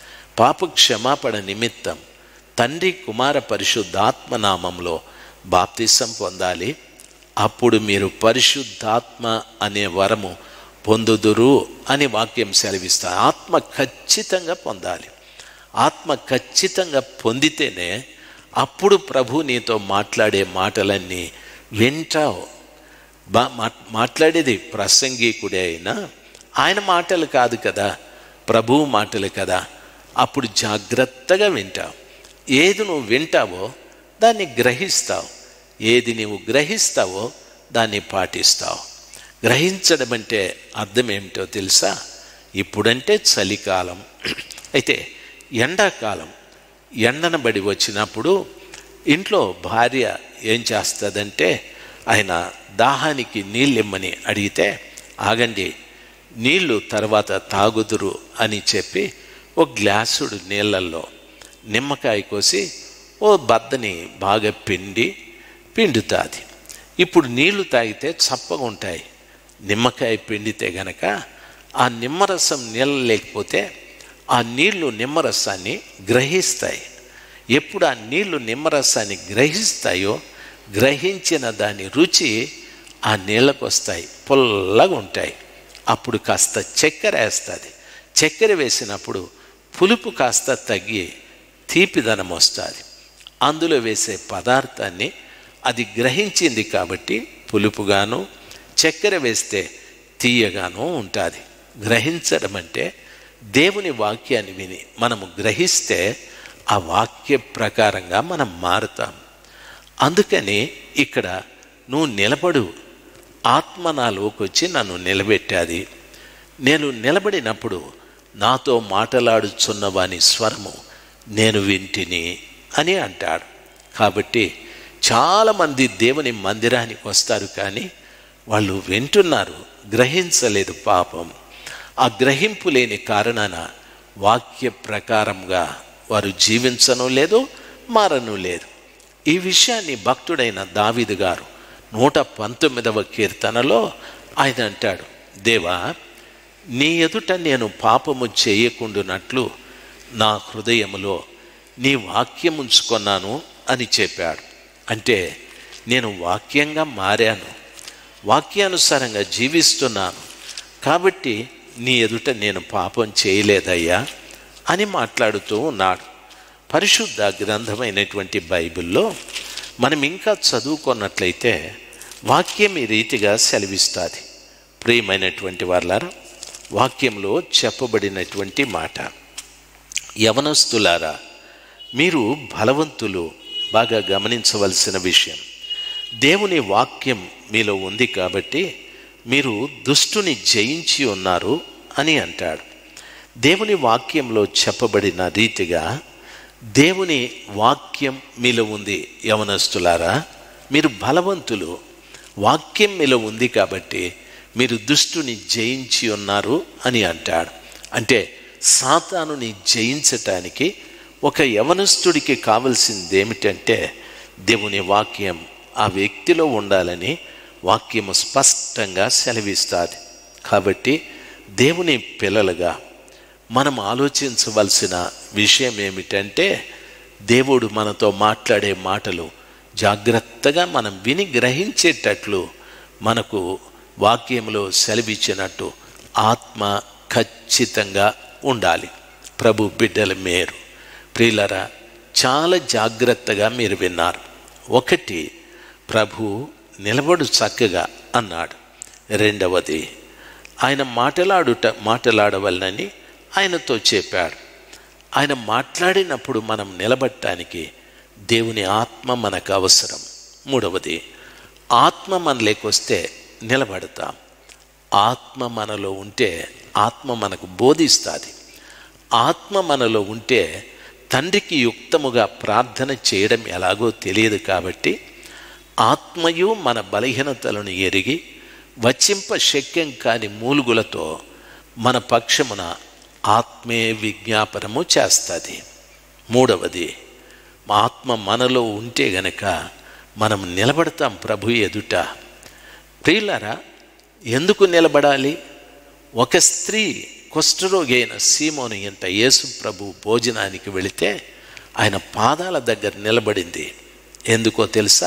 పాప క్షమాపణ నిమిత్తం తండ్రి కుమార పరిశుద్ధాత్మ నామంలో బాప్తిసం పొందాలి అప్పుడు మీరు పరిశుద్ధాత్మ అనే వరము పొందుదురు అని వాక్యం సెలవిస్తా ఆత్మ ఖచ్చితంగా పొందాలి ఆత్మ ఖచ్చితంగా పొందితేనే అప్పుడు ప్రభు నీతో మాట్లాడే మాటలన్నీ వింటావు బా మాట్లాడేది ప్రసంగికుడే అయినా ఆయన మాటలు కాదు కదా ప్రభువు మాటలు కదా అప్పుడు జాగ్రత్తగా వింటావు ఏది నువ్వు వింటావో దాన్ని గ్రహిస్తావు ఏది నువ్వు గ్రహిస్తావో దాన్ని పాటిస్తావు గ్రహించడం అంటే అర్థం ఏమిటో తెలుసా ఇప్పుడంటే చలికాలం అయితే ఎండాకాలం ఎండనబడి వచ్చినప్పుడు ఇంట్లో భార్య ఏం చేస్తుందంటే ఆయన దాహానికి నీళ్ళు ఇమ్మని అడిగితే ఆగండి నీళ్లు తర్వాత తాగుదురు అని చెప్పి ఓ గ్లాసుడు నీళ్ళల్లో నిమ్మకాయ కోసి ఓ బద్దని బాగా పిండి పిండుతుంది ఇప్పుడు నీళ్లు తాగితే చప్పగా ఉంటాయి నిమ్మకాయ పిండితే గనక ఆ నిమ్మరసం నీళ్ళ లేకపోతే ఆ నీళ్లు నిమ్మరసాన్ని గ్రహిస్తాయి ఎప్పుడు ఆ నీళ్లు నిమ్మరసాన్ని గ్రహిస్తాయో గ్రహించిన దాని రుచి ఆ నీళ్ళకు వస్తాయి పుల్లగా ఉంటాయి అప్పుడు కాస్త చక్కెర వేస్తుంది చక్కెర వేసినప్పుడు పులుపు కాస్త తగ్గి తీపిదనం వస్తుంది అందులో వేసే పదార్థాన్ని అది గ్రహించింది కాబట్టి పులుపుగాను చక్కెర వేస్తే తీయగాను ఉంటుంది గ్రహించడం అంటే దేవుని వాక్యాన్ని విని మనము గ్రహిస్తే ఆ వాక్య ప్రకారంగా మనం మారుతాం అందుకని ఇక్కడ నువ్వు నిలబడు ఆత్మ నాలోకి వచ్చి నన్ను నిలబెట్టాది నేను నిలబడినప్పుడు నాతో మాటలాడుచున్న వాని స్వరము నేను వింటిని అని అంటాడు కాబట్టి చాలామంది దేవుని మందిరానికి వస్తారు కానీ వాళ్ళు వింటున్నారు గ్రహించలేదు పాపం ఆ గ్రహింపు లేని కారణాన వాక్య ప్రకారంగా వారు జీవించను లేదు మారను లేదు ఈ విషయాన్ని భక్తుడైన దావిదు గారు నూట పంతొమ్మిదవ కీర్తనలో ఆయన అంటాడు దేవా నీ ఎదుట నేను పాపము చేయకుండునట్లు నా హృదయములో నీ వాక్యం ఉంచుకొన్నాను అని చెప్పాడు అంటే నేను వాక్యంగా మారాను వాక్యానుసారంగా జీవిస్తున్నాను కాబట్టి నీ ఎదుట నేను పాపం చేయలేదయ్యా అని మాట్లాడుతూ ఉన్నాడు పరిశుద్ధ గ్రంథమైనటువంటి బైబిల్లో మనం ఇంకా చదువుకున్నట్లయితే వాక్యం ఈ రీతిగా సెలవిస్తుంది ప్రియమైనటువంటి వాళ్ళారా వాక్యంలో చెప్పబడినటువంటి మాట యవనస్తులారా మీరు బలవంతులు బాగా గమనించవలసిన విషయం దేవుని వాక్యం మీలో ఉంది కాబట్టి మీరు దుష్టుని జయించి ఉన్నారు అని అంటాడు దేవుని వాక్యంలో చెప్పబడిన రీతిగా దేవుని వాక్యం మీలో ఉంది యవనస్తులారా మీరు బలవంతులు వాక్యం మీలో ఉంది కాబట్టి మీరు దుష్టుని జయించి ఉన్నారు అని అంటాడు అంటే సాతానుని జయించటానికి ఒక యవనస్తుడికి కావలసింది ఏమిటంటే దేవుని వాక్యం ఆ వ్యక్తిలో ఉండాలని వాక్యము స్పష్టంగా సెలవిస్తుంది కాబట్టి దేవుని పిల్లలుగా మనం ఆలోచించవలసిన విషయం ఏమిటంటే దేవుడు మనతో మాట్లాడే మాటలు జాగ్రత్తగా మనం విని గ్రహించేటట్లు మనకు వాక్యంలో సెలవిచ్చినట్టు ఆత్మ ఖచ్చితంగా ఉండాలి ప్రభు బిడ్డల మేరు ప్రియులరా చాలా జాగ్రత్తగా మీరు విన్నారు ఒకటి ప్రభు నిలబడు చక్కగా అన్నాడు రెండవది ఆయన మాటలాడుట మాటలాడవలనని ఆయనతో చెప్పాడు ఆయన మాట్లాడినప్పుడు మనం నిలబడటానికి దేవుని ఆత్మ మనకు అవసరం మూడవది ఆత్మ మనలోకి వస్తే నిలబడతాం ఆత్మ మనలో ఉంటే ఆత్మ మనకు బోధిస్తుంది ఆత్మ మనలో ఉంటే తండ్రికి యుక్తముగా ప్రార్థన చేయడం ఎలాగో తెలియదు కాబట్టి ఆత్మయు మన బలహీనతలను ఎరిగి వచ్చింప శక్యం కాని మూలుగులతో మన పక్షమున ఆత్మే విజ్ఞాపనము చేస్తుంది మూడవది మా ఆత్మ మనలో ఉంటే గనక మనం నిలబడతాం ప్రభు ఎదుట ప్రియులారా ఎందుకు నిలబడాలి ఒక స్త్రీ కుష్ఠరోగి అయిన సీమోని ఇంట యేసు ప్రభు భోజనానికి వెళితే ఆయన పాదాల దగ్గర నిలబడింది ఎందుకో తెలుసా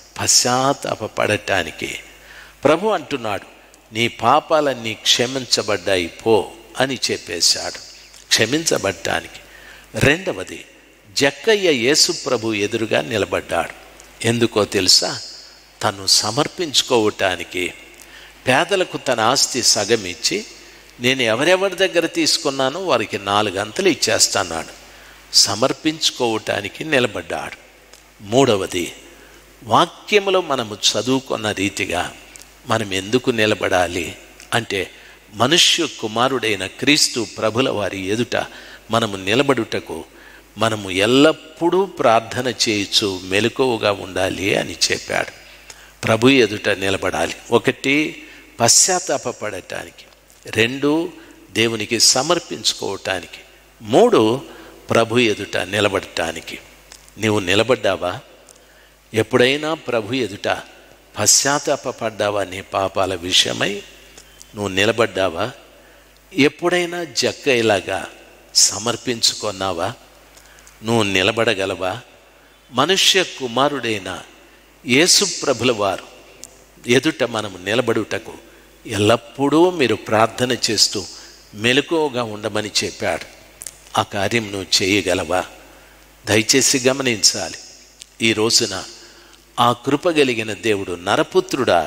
పశ్చాత్తాపడటానికి ప్రభు అంటున్నాడు నీ పాపాలన్నీ క్షమించబడ్డాయి పో అని చెప్పేశాడు క్షమించబడ్డానికి రెండవది జక్కయ్య యేసు ప్రభు ఎదురుగా నిలబడ్డాడు ఎందుకో తెలుసా తను సమర్పించుకోవటానికి పేదలకు తన ఆస్తి సగం ఇచ్చి నేను ఎవరెవరి దగ్గర తీసుకున్నానో వారికి నాలుగు అంతలు ఇచ్చేస్తాన్నాడు సమర్పించుకోవటానికి నిలబడ్డాడు మూడవది వాక్యములో మనము చదువుకున్న రీతిగా మనం ఎందుకు నిలబడాలి అంటే మనుష్య కుమారుడైన క్రీస్తు ప్రభుల వారి ఎదుట మనము నిలబడుటకు మనము ఎల్లప్పుడూ ప్రార్థన చేయొచ్చు మెలకువగా ఉండాలి అని చెప్పాడు ప్రభు ఎదుట నిలబడాలి ఒకటి పశ్చాత్తాపడటానికి రెండు దేవునికి సమర్పించుకోవటానికి మూడు ప్రభు ఎదుట నిలబడటానికి నీవు నిలబడ్డావా ఎప్పుడైనా ప్రభు ఎదుట పశ్చాత్తాపడ్డావా నీ పాపాల విషయమై నువ్వు నిలబడ్డావా ఎప్పుడైనా జక్కయ్యలాగా సమర్పించుకున్నావా నువ్వు నిలబడగలవా మనుష్య కుమారుడైన యేసుప్రభుల వారు ఎదుట మనము నిలబడుటకు ఎల్లప్పుడూ మీరు ప్రార్థన చేస్తూ మెలకువగా ఉండమని చెప్పాడు ఆ కార్యం నువ్వు చేయగలవా దయచేసి గమనించాలి ఈ రోజున ఆ కృప కలిగిన దేవుడు నరపుత్రుడా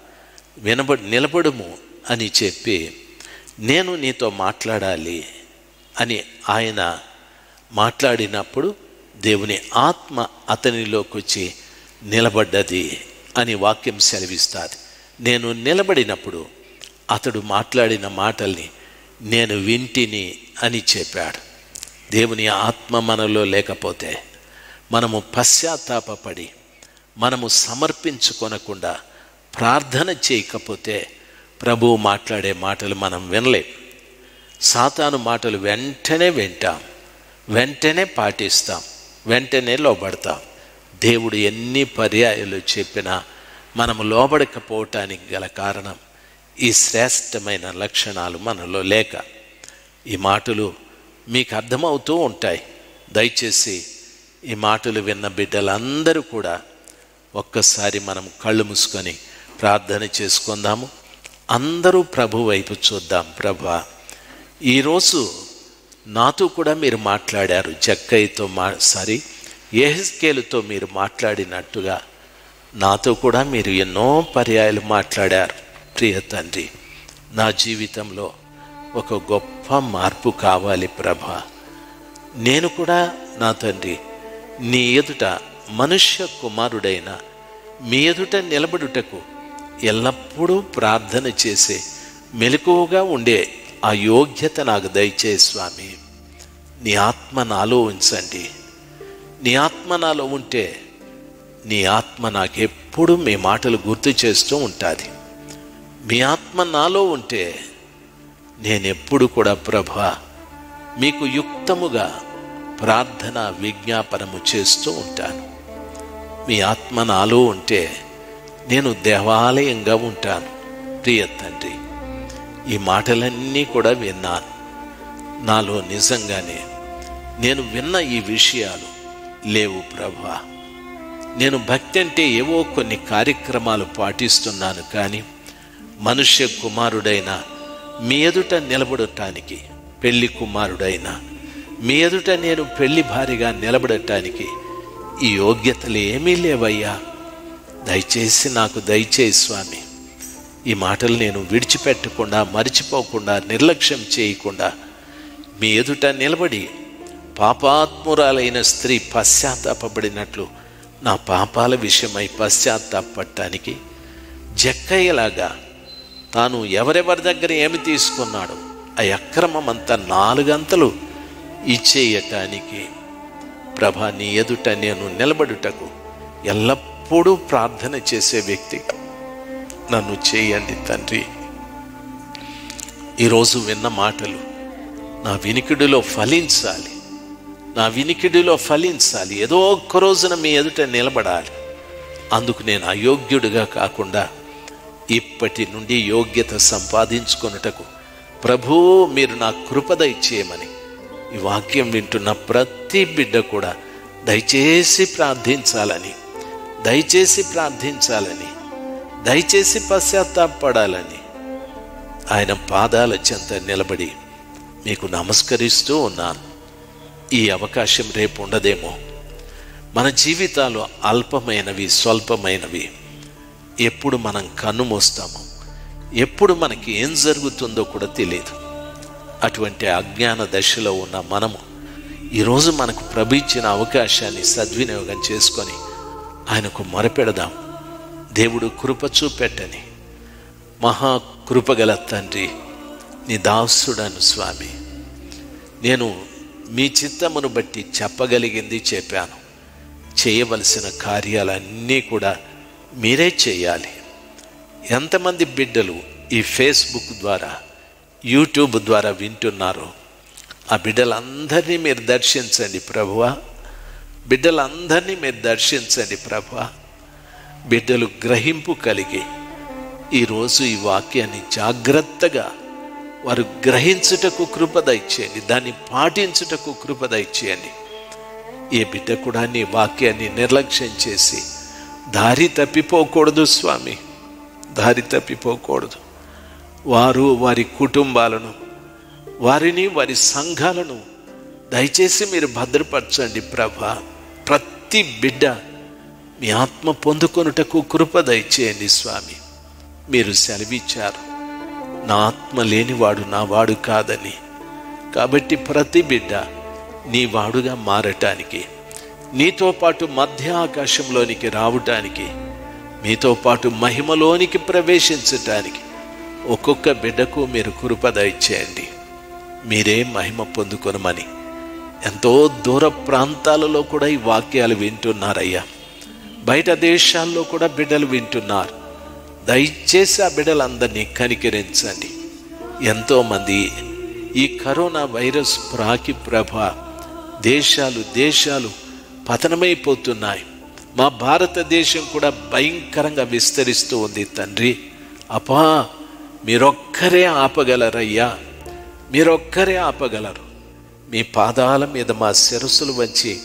వినబ నిలబడుము అని చెప్పి నేను నీతో మాట్లాడాలి అని ఆయన మాట్లాడినప్పుడు దేవుని ఆత్మ అతనిలోకి వచ్చి నిలబడ్డది అని వాక్యం సెలవిస్తుంది నేను నిలబడినప్పుడు అతడు మాట్లాడిన మాటల్ని నేను వింటిని అని చెప్పాడు దేవుని ఆత్మ మనలో లేకపోతే మనము పశ్చాత్తాపడి మనము సమర్పించుకొనకుండా ప్రార్థన చేయకపోతే ప్రభువు మాట్లాడే మాటలు మనం వినలేం సాతాను మాటలు వెంటనే వింటాం వెంటనే పాటిస్తాం వెంటనే లోబడతాం దేవుడు ఎన్ని పర్యాయాలు చెప్పినా మనము లోబడకపోవటానికి గల కారణం ఈ శ్రేష్టమైన లక్షణాలు మనలో లేక ఈ మాటలు మీకు అర్థమవుతూ ఉంటాయి దయచేసి ఈ మాటలు విన్న బిడ్డలందరూ కూడా ఒక్కసారి మనం కళ్ళు మూసుకొని ప్రార్థన చేసుకుందాము అందరూ ప్రభు వైపు చూద్దాం ప్రభా ఈరోజు నాతో కూడా మీరు మాట్లాడారు జక్కయ్యతో మా సారీ ఏహెస్కేలుతో మీరు మాట్లాడినట్టుగా నాతో కూడా మీరు ఎన్నో పర్యాయాలు మాట్లాడారు ప్రియ తండ్రి నా జీవితంలో ఒక గొప్ప మార్పు కావాలి ప్రభా నేను కూడా నా తండ్రి నీ ఎదుట మనుష్య కుమారుడైన మీ ఎదుట నిలబడుటకు ఎల్లప్పుడూ ప్రార్థన చేసే మెలకువగా ఉండే ఆ యోగ్యత నాకు దయచే స్వామి నీ ఆత్మ నాలో ఉంచండి నీ ఆత్మ నాలో ఉంటే నీ ఆత్మ నాకెప్పుడు మీ మాటలు గుర్తు చేస్తూ ఉంటుంది మీ ఆత్మ నాలో ఉంటే నేనెప్పుడు కూడా ప్రభా మీకు యుక్తముగా ప్రార్థన విజ్ఞాపనము చేస్తూ ఉంటాను మీ ఆత్మ నాలో ఉంటే నేను దేవాలయంగా ఉంటాను ప్రియ తండ్రి ఈ మాటలన్నీ కూడా విన్నాను నాలో నిజంగానే నేను విన్న ఈ విషయాలు లేవు ప్రభా నేను భక్తి అంటే ఏవో కొన్ని కార్యక్రమాలు పాటిస్తున్నాను కానీ మనుష్య కుమారుడైన మీ ఎదుట నిలబడటానికి పెళ్లి కుమారుడైన మీ ఎదుట నేను పెళ్లి భారీగా నిలబడటానికి ఈ యోగ్యతలు ఏమీ లేవయ్యా దయచేసి నాకు దయచేసి స్వామి ఈ మాటలు నేను విడిచిపెట్టకుండా మరిచిపోకుండా నిర్లక్ష్యం చేయకుండా మీ ఎదుట నిలబడి పాపాత్మురాలైన స్త్రీ పశ్చాత్తాపబడినట్లు నా పాపాల విషయమై పశ్చాత్తాపడటానికి జక్కయ్యలాగా తాను ఎవరెవరి దగ్గర ఏమి తీసుకున్నాడో ఆ అక్రమం అంతా నాలుగంతలు ఇచ్చేయటానికి ప్రభా నీ ఎదుట నేను నిలబడుటకు ఎల్లప్పుడూ ప్రార్థన చేసే వ్యక్తి నన్ను చేయండి తండ్రి ఈరోజు విన్న మాటలు నా వినికిడిలో ఫలించాలి నా వినికిడిలో ఫలించాలి ఏదో ఒక్క రోజున మీ ఎదుట నిలబడాలి అందుకు నేను అయోగ్యుడిగా కాకుండా ఇప్పటి నుండి యోగ్యత సంపాదించుకొనుటకు ప్రభు మీరు నా కృపద ఇచ్చేయమని ఈ వాక్యం వింటున్న ప్రతి బిడ్డ కూడా దయచేసి ప్రార్థించాలని దయచేసి ప్రార్థించాలని దయచేసి పశ్చాత్తాపడాలని ఆయన పాదాల చెంత నిలబడి మీకు నమస్కరిస్తూ ఉన్నాను ఈ అవకాశం రేపు ఉండదేమో మన జీవితాలు అల్పమైనవి స్వల్పమైనవి ఎప్పుడు మనం కన్ను మోస్తామో ఎప్పుడు మనకి ఏం జరుగుతుందో కూడా తెలియదు అటువంటి అజ్ఞాన దశలో ఉన్న మనము ఈరోజు మనకు ప్రభు ఇచ్చిన అవకాశాన్ని సద్వినియోగం చేసుకొని ఆయనకు మొరపెడదాం దేవుడు కృప చూపెట్టని మహా కృపగల తండ్రి నీ దాసుడను స్వామి నేను మీ చిత్తమును బట్టి చెప్పగలిగింది చెప్పాను చేయవలసిన కార్యాలన్నీ కూడా మీరే చేయాలి ఎంతమంది బిడ్డలు ఈ ఫేస్బుక్ ద్వారా యూట్యూబ్ ద్వారా వింటున్నారో ఆ బిడ్డలందరినీ మీరు దర్శించండి ప్రభువా బిడ్డలందరినీ మీరు దర్శించండి ప్రభువా బిడ్డలు గ్రహింపు కలిగి ఈరోజు ఈ వాక్యాన్ని జాగ్రత్తగా వారు గ్రహించుటకు కృపద ఇచ్చేయండి దాన్ని పాటించుటకు కృపద ఇచ్చేయండి ఏ బిడ్డ కూడా నీ వాక్యాన్ని నిర్లక్ష్యం చేసి దారి తప్పిపోకూడదు స్వామి దారి తప్పిపోకూడదు వారు వారి కుటుంబాలను వారిని వారి సంఘాలను దయచేసి మీరు భద్రపరచండి ప్రభ ప్రతి బిడ్డ మీ ఆత్మ పొందుకొనుటకు కృప దయచేయండి స్వామి మీరు సెలవిచ్చారు నా ఆత్మ లేనివాడు నా వాడు కాదని కాబట్టి ప్రతి బిడ్డ నీ వాడుగా మారటానికి నీతో పాటు మధ్య ఆకాశంలోనికి రావటానికి మీతో పాటు మహిమలోనికి ప్రవేశించటానికి ఒక్కొక్క బిడ్డకు మీరు కృప దయచేయండి మీరే మహిమ పొందుకొనమని ఎంతో దూర ప్రాంతాలలో కూడా ఈ వాక్యాలు వింటున్నారయ్యా బయట దేశాల్లో కూడా బిడ్డలు వింటున్నారు దయచేసి ఆ బిడ్డలందరినీ కనికరించండి ఎంతోమంది ఈ కరోనా వైరస్ ప్రాకి ప్రభ దేశాలు దేశాలు పతనమైపోతున్నాయి మా భారతదేశం కూడా భయంకరంగా విస్తరిస్తూ ఉంది తండ్రి అపా మీరొక్కరే ఆపగలరయ్యా మీరొక్కరే ఆపగలరు మీ పాదాల మీద మా శిరస్సులు వంచి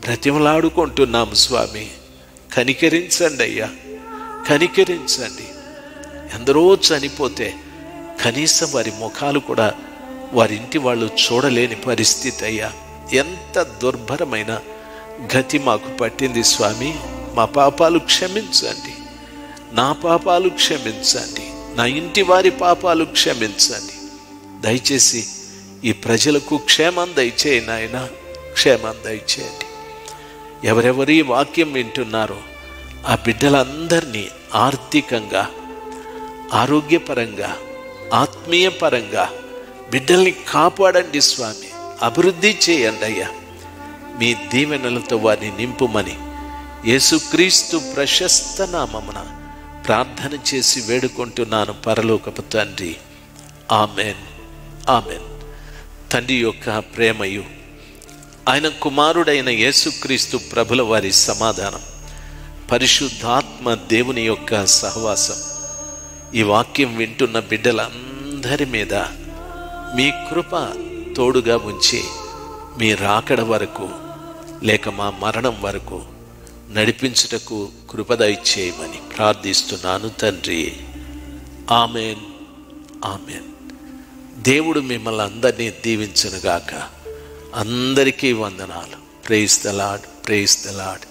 బ్రతిమలాడుకుంటున్నాము స్వామి కనికరించండి అయ్యా కనికరించండి ఎందరో చనిపోతే కనీసం వారి ముఖాలు కూడా వారి ఇంటి వాళ్ళు చూడలేని పరిస్థితి అయ్యా ఎంత దుర్భరమైన గతి మాకు పట్టింది స్వామి మా పాపాలు క్షమించండి నా పాపాలు క్షమించండి నా ఇంటి వారి పాపాలు క్షమించండి దయచేసి ఈ ప్రజలకు క్షేమం దయచేయి నాయన క్షేమం దయచేయండి ఎవరెవరి వాక్యం వింటున్నారో ఆ బిడ్డలందరినీ ఆర్థికంగా ఆరోగ్యపరంగా ఆత్మీయపరంగా బిడ్డల్ని కాపాడండి స్వామి అభివృద్ధి చేయండి అయ్యా మీ దీవెనలతో వారిని నింపుమని యేసుక్రీస్తు ప్రశస్త నామమున ప్రార్థన చేసి వేడుకుంటున్నాను పరలోకపు తండ్రి ఆమెన్ ఆమెన్ తండ్రి యొక్క ప్రేమయు ఆయన కుమారుడైన యేసుక్రీస్తు ప్రభుల వారి సమాధానం పరిశుద్ధాత్మ దేవుని యొక్క సహవాసం ఈ వాక్యం వింటున్న బిడ్డలందరి మీద మీ కృప తోడుగా ఉంచి మీ రాకడ వరకు లేక మా మరణం వరకు నడిపించుటకు కృపదయ చేయమని ప్రార్థిస్తున్నాను తండ్రి ఆమెన్ ఆమెన్ దేవుడు మిమ్మల్ని అందరినీ దీవించనుగాక అందరికీ వందనాలు praise the Lord praise the lord